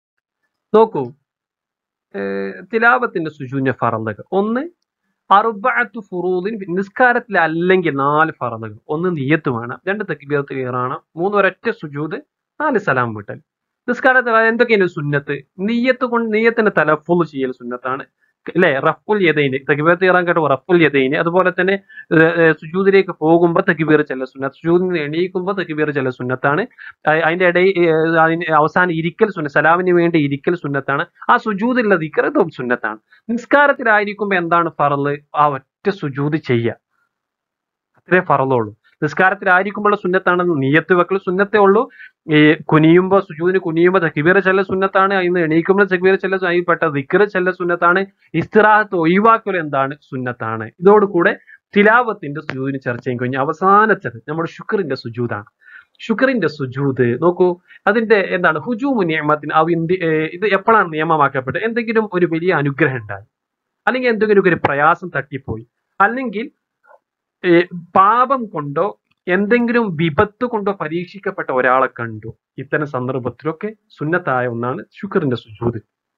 നോക്കൂ ഏർ, തിലാവത്തിന്റെ സുജൂന്റെ ഫറലുകൾ ഒന്ന് അറുബഅത്തു ഫുറൂദിൻ നിസ്കാരത്തിൽ അല്ലെങ്കിൽ നാല് ഫറലുകൾ ഒന്ന് നിയ്യത്ത് വേണം രണ്ട് തക്ബീറത്ത് കയറാണ് മൂന്ന് ഒരൊറ്റ സുജൂദ് നാല് സലാം വീട്ടൽ നിസ്കാരത്തിൽ എന്തൊക്കെയാണ് സുന്നത്ത് നിയ്യത്ത് കൊണ്ട് നിയ്യത്തിന്റെ തലഫുൾ ചെയ്യൽ സുന്നത്താണ് അല്ലെ റഫുൽ യദൈന് തക്ബീറത്ത് കയറാൻ കേട്ടോ റഫുൽ യദൈന് അതുപോലെ തന്നെ ഏർ, ഏർ, സുജൂദിലേക്ക് പോകുമ്പോൾ തക്ബീർ ചെല്ല സുന്നത്ത് സുജൂദിൽ നിന്ന് എണീക്കുമ്പോൾ തക്ബീർ ചെല്ല സുന്നത്താണ് അ- അതിന്റെ ഇടയിൽ ഏർ, അതിന് അവസാനം ഇരിക്കൽ സുന്ന സലാമിന് വേണ്ടി ഇരിക്കൽ സുന്നത്താണ് ആ സുജൂദിലുള്ള ദിക്കറതും സുന്നത്താണ് നിസ്കാരത്തിലായിരിക്കുമ്പോ എന്താണ് ഫറല് ആ ഒറ്റ സുജൂദ് ചെയ്യുക അത്രേ ഫറലുള്ളൂ നിസ്കാരത്തിലായിരിക്കുമ്പോൾ സുന്നത്താണെന്ന് നിയത്ത് വെക്കൽ സുന്നത്തേ ഉള്ളൂ ഈ കുനിയുമ്പോ സുജൂദിന് കുനിയുമ്പോ തക്ബീർ ചെല്ല സുന്നത്താണ് അതിന് എണീക്കുമ്പോൾ തക്ബീർ ചെല്ല സു- അതിൽപ്പെട്ട ദിക്കർ ചെല്ല സുന്നത്താണ് ഇസ്തിറാഹത്ത് ഒഴിവാക്കൽ എന്താണ് സുന്നത്താണ് ഇതോടുകൂടെ തിലാവത്തിന്റെ സുജൂദിന് ചർച്ച ചെയ്യും കഴിഞ്ഞ അവസാനത്തത് നമ്മുടെ ശുക്രിന്റെ സുജൂദാണ് ശുക്രിന്റെ സുജൂദ് നോക്കൂ അതിന്റെ എന്താണ് ഹുജൂമു നിയമത്തിന് അവ ഇന്ത്യ ഏർ ഇത് എപ്പോഴാണ് നിയമമാക്കപ്പെട്ടത് എന്തെങ്കിലും ഒരു വലിയ അനുഗ്രഹം ഉണ്ടായി അല്ലെങ്കിൽ എന്തെങ്കിലും ഒരു പ്രയാസം തട്ടിപ്പോയി അല്ലെങ്കിൽ ഏർ പാപം കൊണ്ടോ എന്തെങ്കിലും വിപത്ത് കൊണ്ടോ പരീക്ഷിക്കപ്പെട്ട ഒരാളെ കണ്ടു ഇത്തരം സന്ദർഭത്തിലൊക്കെ സുന്നത്തായ ഒന്നാണ് ശുക്രിന്റെ സുജൂദ്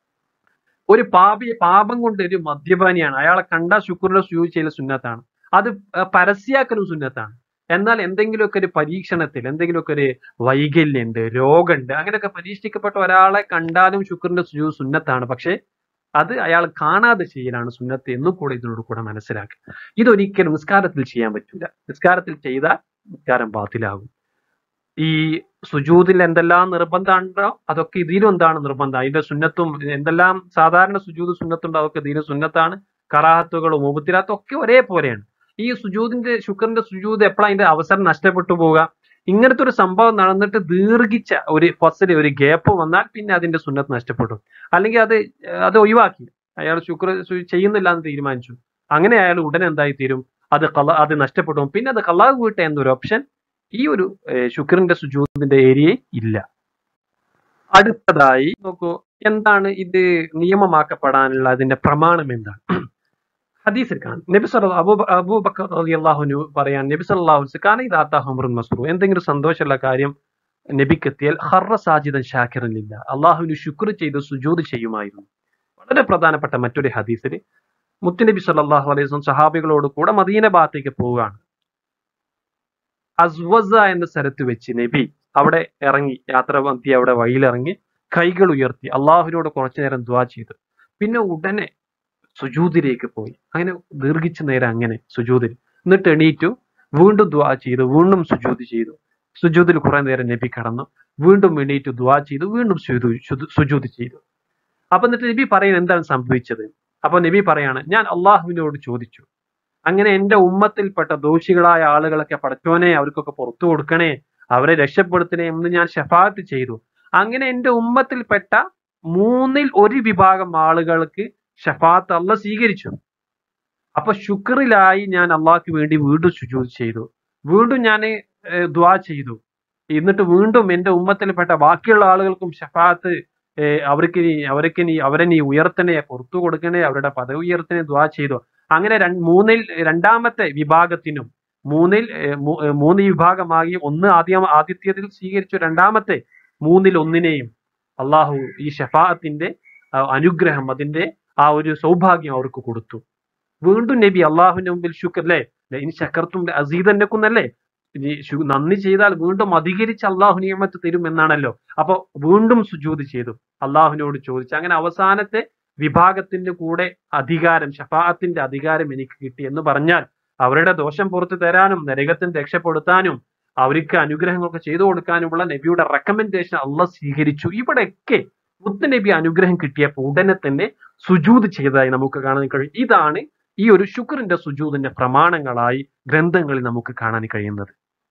ഒരു പാപി പാപം കൊണ്ട് ഒരു മദ്യപാനിയാണ് അയാളെ കണ്ടാൽ ശുക്രിന്റെ സുജൂദ് ചെയ്യൽ സുന്നത്താണ് അത് ഏർ പരസ്യാക്കലും സുന്നത്താണ് എന്നാൽ എന്തെങ്കിലുമൊക്കെ ഒരു പരീക്ഷണത്തിൽ എന്തെങ്കിലുമൊക്കെ ഒരു വൈകല്യമുണ്ട് രോഗമുണ്ട് അങ്ങനെയൊക്കെ പരീക്ഷിക്കപ്പെട്ട ഒരാളെ കണ്ടാലും ശുക്രിന്റെ സുജൂദ് സുന്നത്താണ് പക്ഷേ അത് അയാൾ കാണാതെ ചെയ്യലാണ് സുന്നത്ത് എന്നും കൂടെ ഇതിനോട് കൂടെ മനസ്സിലാക്കുക ഇതൊരിക്കലും നിസ്കാരത്തിൽ ചെയ്യാൻ പറ്റില്ല നിസ്കാരത്തിൽ ചെയ്താൽ നിസ്കാരം ബാത്തിലാകും ഈ സുജൂദിൽ എന്തെല്ലാം നിർബന്ധമുണ്ടോ അതൊക്കെ ഇതിലും എന്താണ് നിർബന്ധം അതിന്റെ സുന്നത്തും എന്തെല്ലാം സാധാരണ സുജൂദ് സുന്നത്തുണ്ടോ അതൊക്കെ ഇതിലും സുന്നത്താണ് കറാഹത്തുകളും മുബത്തിലാത്തും ഒക്കെ ഒരേപോലെയാണ് ഈ സുജൂദിന്റെ ശുക്രന്റെ സുജൂദ് എപ്പോഴാണ് അതിന്റെ അവസരം നഷ്ടപ്പെട്ടു പോവുക ഇങ്ങനത്തെ ഒരു സംഭവം നടന്നിട്ട് ദീർഘിച്ച ഒരു ഫസ്റ്റിൽ ഒരു ഗ്യാപ്പ് വന്നാൽ പിന്നെ അതിന്റെ സുന്നത്ത് നഷ്ടപ്പെടും അല്ലെങ്കിൽ അത് അത് ഒഴിവാക്കി അയാൾ ശുക്ര സു- ചെയ്യുന്നില്ല എന്ന് തീരുമാനിച്ചു അങ്ങനെ അയാൾ ഉടനെ എന്തായി തീരും അത് കല അത് നഷ്ടപ്പെടും പിന്നെ അത് കലാഹ് വീട്ട എന്നൊരു ഓപ്ഷൻ ഈ ഒരു ഏർ, ശുക്രന്റെ സുജൂദിന്റെ ഏരിയയിൽ ഇല്ല അടുത്തതായി നോക്കൂ എന്താണ് ഇത് നിയമമാക്കപ്പെടാനുള്ള അതിന്റെ പ്രമാണം എന്താണ് ഹദീസിൽ കാണും നബി സല്ല അബൂ അബൂബക്കർ റളിയല്ലാഹുനു പറയാൻ നബി സല്ലല്ലാഹു കാന ഇദാത്ത ഹംറുൻ മസ്റൂ എന്തെങ്കിലും സന്തോഷമുള്ള കാര്യം നബിക്ക് എത്തിയാൽ ഹർറ സാജിദൻ ഷാക്കിറിനില്ല അള്ളാഹുവിന് ശുക്ർ ചെയ്ത് സുജൂദ് ചെയ്യുമായിരുന്നു വളരെ പ്രധാനപ്പെട്ട മറ്റൊരു ഹദീസിൽ മുത്തുനബി സല്ലല്ലാഹു അലൈഹി വസല്ലം സഹാബികളോട് കൂടെ മദീന ഭാഗത്തേക്ക് പോവുകയാണ് അസ്വസ എന്ന സ്ഥലത്ത് വെച്ച് നബി അവിടെ ഇറങ്ങി യാത്ര മധ്യ അവിടെ വഴിയിലിറങ്ങി കൈകൾ ഉയർത്തി അള്ളാഹുവിനോട് കുറച്ചു നേരം ദ്വാ ചെയ്തു പിന്നെ ഉടനെ സുജൂദിലേക്ക് പോയി അങ്ങനെ ദീർഘിച്ച നേരം അങ്ങനെ സുജൂദിൽ എന്നിട്ട് എണീറ്റു വീണ്ടും ദ്വാ ചെയ്തു വീണ്ടും സുജൂദ് ചെയ്തു സുജൂദിൽ കുറെ നേരം നബി കടന്നു വീണ്ടും എണീറ്റു ദ്വാ ചെയ്തു വീണ്ടും സുജൂ- സുജൂ- സുജൂദ് ചെയ്തു അപ്പൊ എന്നിട്ട് നബി പറയുന്നത് എന്താണ് സംഭവിച്ചത് അപ്പൊ നബി പറയാണ് ഞാൻ അള്ളാഹുവിനോട് ചോദിച്ചു അങ്ങനെ എന്റെ ഉമ്മത്തിൽപ്പെട്ട ദോഷികളായ ആളുകളൊക്കെ പടച്ചോനെ അവർക്കൊക്കെ പുറത്തു കൊടുക്കണേ അവരെ രക്ഷപ്പെടുത്തണേ എന്ന് ഞാൻ ഷഫാത്ത് ചെയ്തു അങ്ങനെ എന്റെ ഉമ്മത്തിൽപ്പെട്ട മൂന്നിൽ ഒരു വിഭാഗം ആളുകൾക്ക് ഷഫാത്ത് അല്ല സ്വീകരിച്ചു അപ്പൊ ശുക്രിലായി ഞാൻ അള്ളാഹ്ക്ക് വേണ്ടി വീണ്ടും സുജൂദ് ചെയ്തു വീണ്ടും ഞാൻ ദ്വാ ചെയ്തു എന്നിട്ട് വീണ്ടും എന്റെ ഉമ്മത്തിൽപ്പെട്ട ബാക്കിയുള്ള ആളുകൾക്കും ഷഫാത്ത് ഏഹ് അവർക്ക് നീ അവർക്ക് നീ അവരെ നീ ഉയർത്തണേ പുറത്തു കൊടുക്കണേ അവരുടെ പദവി ഉയർത്തണേ ദ്വാ ചെയ്തു അങ്ങനെ രണ്ട് മൂന്നിൽ രണ്ടാമത്തെ വിഭാഗത്തിനും മൂന്നിൽ ഏഹ് മൂ- ഏഹ് മൂന്ന് വിഭാഗമായി ഒന്ന് ആദ്യം ആദിത്യത്തിൽ സ്വീകരിച്ചു രണ്ടാമത്തെ മൂന്നിൽ ഒന്നിനെയും അള്ളാഹു ഈ ഷഫാഅത്തിന്റെ ആ, അനുഗ്രഹം അതിന്റെ ആ ഒരു സൗഭാഗ്യം അവർക്ക് കൊടുത്തു വീണ്ടും നബി അള്ളാഹുവിന്റെ മുമ്പിൽ ശുക്ർ അല്ലേ ഇൻ ശക്കർത്തും അസീതന്നെക്കുന്നല്ലേ ഇനി ശു- നന്ദി ചെയ്താൽ വീണ്ടും അധികരിച്ച് അള്ളാഹു നിയമത്ത് തരും എന്നാണല്ലോ അപ്പൊ വീണ്ടും സുജൂത് ചെയ്തു അള്ളാഹുവിനോട് ചോദിച്ചു അങ്ങനെ അവസാനത്തെ വിഭാഗത്തിന്റെ കൂടെ അധികാരം ഷഫാഅത്തിന്റെ അധികാരം എനിക്ക് കിട്ടി എന്ന് പറഞ്ഞാൽ അവരുടെ ദോഷം പുറത്തു തരാനും നരകത്തിന് രക്ഷപ്പെടുത്താനും അവർക്ക് അനുഗ്രഹങ്ങളൊക്കെ ചെയ്തു കൊടുക്കാനുമുള്ള നബിയുടെ റെക്കമെൻഡേഷൻ അള്ളാഹ് സ്വീകരിച്ചു ഇവിടെയൊക്കെ മുത്ത് നബി അനുഗ്രഹം കിട്ടിയപ്പോൾ ഉടനെ തന്നെ സുജൂത് ചെയ്തതായി നമുക്ക് കാണാൻ കഴിയും ഇതാണ് ഈ ഒരു ശുക്രിന്റെ സുജൂതിന്റെ പ്രമാണങ്ങളായി ഗ്രന്ഥങ്ങളിൽ നമുക്ക് കാണാൻ കഴിയുന്നത്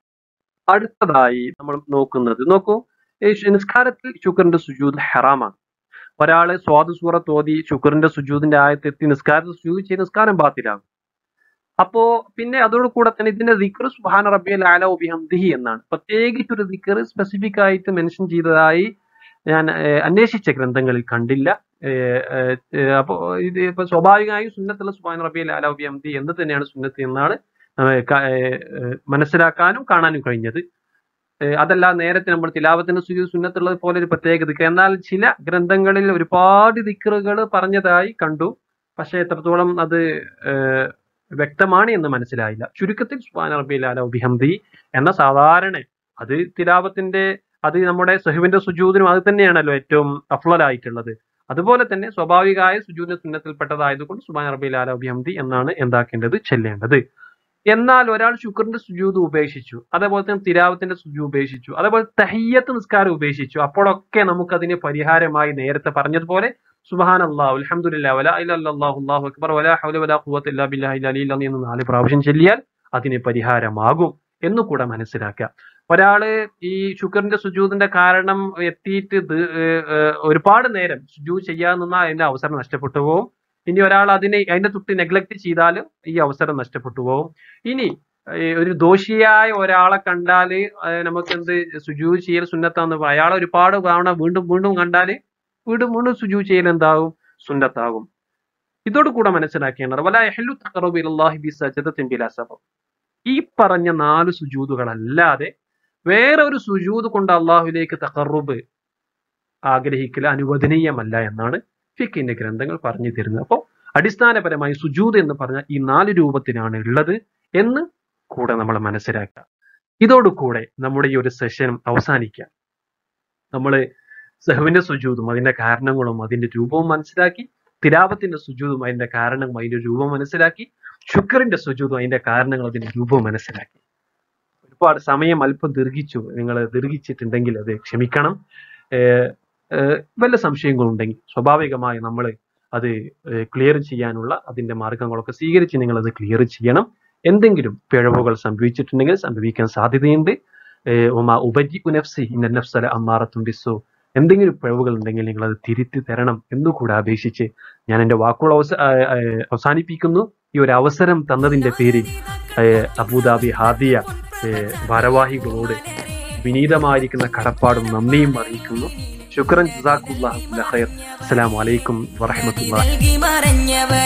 അടുത്തതായി നമ്മൾ നോക്കുന്നത് നോക്കൂ ഈ ശ് നിസ്കാരത്തിൽ ശുക്രിന്റെ സുജൂദ് ഹറാമാണ് ഒരാള് സ്വാദ് സൂറത്ത് ഓതി ശുക്രിന്റെ സുജൂദിന്റെ ആയത്തെത്തി നിസ്കാരത്തിൽ സുജൂദ് ചെയ്ത് നിസ്കാരം ബാത്തിലാകും അപ്പോ പിന്നെ അതോട് കൂടെ തന്നെ ഇതിന്റെ ദിക്ർ സുഹാന റബ്ബിയൽ ആല ഉബിഹംദിഹി എന്നാണ് പ്രത്യേകിച്ച് ഒരു ദിക്ർ സ്പെസിഫിക് ആയിട്ട് മെൻഷൻ ചെയ്തതായി ഞാൻ ഏഹ്, അന്വേഷിച്ച ഗ്രന്ഥങ്ങളിൽ കണ്ടില്ല ഏഹ്, ഏഹ്, ഏഹ്, അപ്പോ ഇത് ഇപ്പൊ സ്വാഭാവികമായും സുന്നത്തുള്ള സുഹാൻ റബ്ബിയൽ ആല ഉബിഹംദി എന്ന് തന്നെയാണ് സുന്നത്ത് എന്നാണ് ഏഹ്, ക- ഏഹ്, ഏഹ്, മനസ്സിലാക്കാനും കാണാനും കഴിഞ്ഞത് ഏഹ് അതല്ല നേരത്തെ നമ്മൾ തിലാവത്തിന്റെ സുജു സുന്നത്തുള്ളത് പോലെ ഒരു പ്രത്യേക ദിക്ർ എന്നാൽ ചില ഗ്രന്ഥങ്ങളിൽ ഒരുപാട് ദിക്റുകൾ പറഞ്ഞതായി കണ്ടു പക്ഷെ എത്രത്തോളം അത് ഏഹ് വ്യക്തമാണ് എന്ന് മനസ്സിലായില്ല ചുരുക്കത്തിൽ സുബാൻ റബിൽ അല ബിഹംദി എന്ന സാധാരണ അത് തിലാവത്തിന്റെ അത് നമ്മുടെ സഹുവിന്റെ സുജൂദിനും അത് തന്നെയാണല്ലോ ഏറ്റവും അഫ്ലലായിട്ടുള്ളത് അതുപോലെ തന്നെ സ്വാഭാവികമായ സുജൂദിന്റെ സുന്നത്തിൽപ്പെട്ടതായതുകൊണ്ട് സുബാൻ റബിൽ അല ബിഹംദി എന്നാണ് എന്താക്കേണ്ടത് ചെല്ലേണ്ടത് എന്നാൽ ഒരാൾ ശുക്രന്റെ സുജൂത് ഉപേക്ഷിച്ചു അതേപോലെ തന്നെ തിരാവത്തിന്റെ സുജു ഉപേക്ഷിച്ചു അതേപോലെ തഹിയ്യത്ത് നിസ്കാരം ഉപേക്ഷിച്ചു അപ്പോഴൊക്കെ നമുക്ക് അതിന് പരിഹാരമായി നേരത്തെ പറഞ്ഞതുപോലെ സുബഹാൻ അള്ളാഹു അലഹമുല്ല വല അല്ലാഹു അള്ളാഹു അക്ബർ വല ഹൗല വല ഖുവത്ത ഇല്ലാ ബില്ലാഹി അലി എന്ന് നാല് പ്രാവശ്യം ചൊല്ലിയാൽ അതിന് പരിഹാരമാകും എന്ന് കൂടെ മനസ്സിലാക്കുക ഒരാള് ഈ ശുക്രന്റെ സുജൂതിന്റെ കാരണം എത്തിയിട്ട് ഇത് ഏഹ് ഏഹ് ഒരുപാട് നേരം സുജൂ ചെയ്യാൻ നിന്നാൽ അതിന്റെ അവസരം നഷ്ടപ്പെട്ടു പോകും ഇനി ഒരാൾ അതിനെ അതിന്റെ തൊട്ട് നെഗ്ലക്ട് ചെയ്താലും ഈ അവസരം നഷ്ടപ്പെട്ടു പോകും ഇനി ഏഹ് ഒരു ദോഷിയായ ഒരാളെ കണ്ടാല് ഏഹ് നമുക്ക് എന്ത് സുജൂ ചെയ്യൽ സുന്നത്താന്ന് പറയാം അയാളെ ഒരുപാട് തവണ വീണ്ടും വീണ്ടും കണ്ടാല് വീണ്ടും വീണ്ടും സുജൂ ചെയ്യൽ എന്താകും സുന്നത്താകും ഇതോട് കൂടെ മനസ്സിലാക്കേണ്ടത് വല യഹ്ലു തഖറബു ഇലല്ലാഹി ബി സജദത്തിൻ ബിലാ സബബ് ഈ പറഞ്ഞ നാല് സുജൂദുകളല്ലാതെ വേറെ ഒരു സുജൂദ് കൊണ്ട് അള്ളാഹുലേക്ക് തഖറുബ് ആഗ്രഹിക്കൽ അനുവദനീയമല്ല എന്നാണ് ഫിക്കിന്റെ ഗ്രന്ഥങ്ങൾ പറഞ്ഞു തരുന്നത് അപ്പോൾ അടിസ്ഥാനപരമായി സുജൂദ് എന്ന് പറഞ്ഞ ഈ നാല് രൂപത്തിനാണ് ഉള്ളത് എന്ന് കൂടെ നമ്മൾ മനസ്സിലാക്കുക ഇതോടുകൂടെ നമ്മുടെ ഈ ഒരു സെഷൻ അവസാനിക്കുക നമ്മൾ സഹുവിന്റെ സുജൂതും അതിന്റെ കാരണങ്ങളും അതിന്റെ രൂപവും മനസ്സിലാക്കി തിലാവത്തിന്റെ സുജൂതും അതിന്റെ കാരണവും അതിന്റെ രൂപവും മനസ്സിലാക്കി ശുക്രന്റെ സുജൂതും അതിന്റെ കാരണങ്ങളും അതിന്റെ രൂപവും മനസ്സിലാക്കി ഒരുപാട് സമയം അല്പം ദീർഘിച്ചു നിങ്ങൾ ദീർഘിച്ചിട്ടുണ്ടെങ്കിൽ അത് ക്ഷമിക്കണം ഏഹ് ഏഹ് വല്ല സംശയങ്ങളുണ്ടെങ്കിൽ സ്വാഭാവികമായി നമ്മൾ അത് ക്ലിയർ ചെയ്യാനുള്ള അതിന്റെ മാർഗങ്ങളൊക്കെ സ്വീകരിച്ച് നിങ്ങൾ അത് ക്ലിയർ ചെയ്യണം എന്തെങ്കിലും പിഴവുകൾ സംഭവിച്ചിട്ടുണ്ടെങ്കിൽ സംഭവിക്കാൻ സാധ്യതയുണ്ട് ഏഹ് ഉമാ ഉപജി ഉനഫ്സി ഇന്ന നഫ്സല അമ്മാറത്തും ബിസ്സു എന്തെങ്കിലും പിഴവുകൾ ഉണ്ടെങ്കിൽ നിങ്ങൾ അത് തിരുത്തി തരണം എന്നുകൂടെ അപേക്ഷിച്ച് ഞാൻ എൻ്റെ വാക്കുകൾ അവസ ആ, ആ, അവസാനിപ്പിക്കുന്നു ഈ ഒരു അവസരം തന്നതിന്റെ പേരിൽ ഏഹ് അബുദാബി ഹാദിയ ഏഹ് ഭാരവാഹികളോട് വിനീതമായിരിക്കുന്ന കടപ്പാടും നന്ദിയും അറിയിക്കുന്നു ശുക്രൻ ജസാഖുല്ലാഹു ഖൈർ അസ്സലാമു അലൈക്കും വറഹ്മത്തുള്ളാഹി നൽകി മറഞ്ഞവർ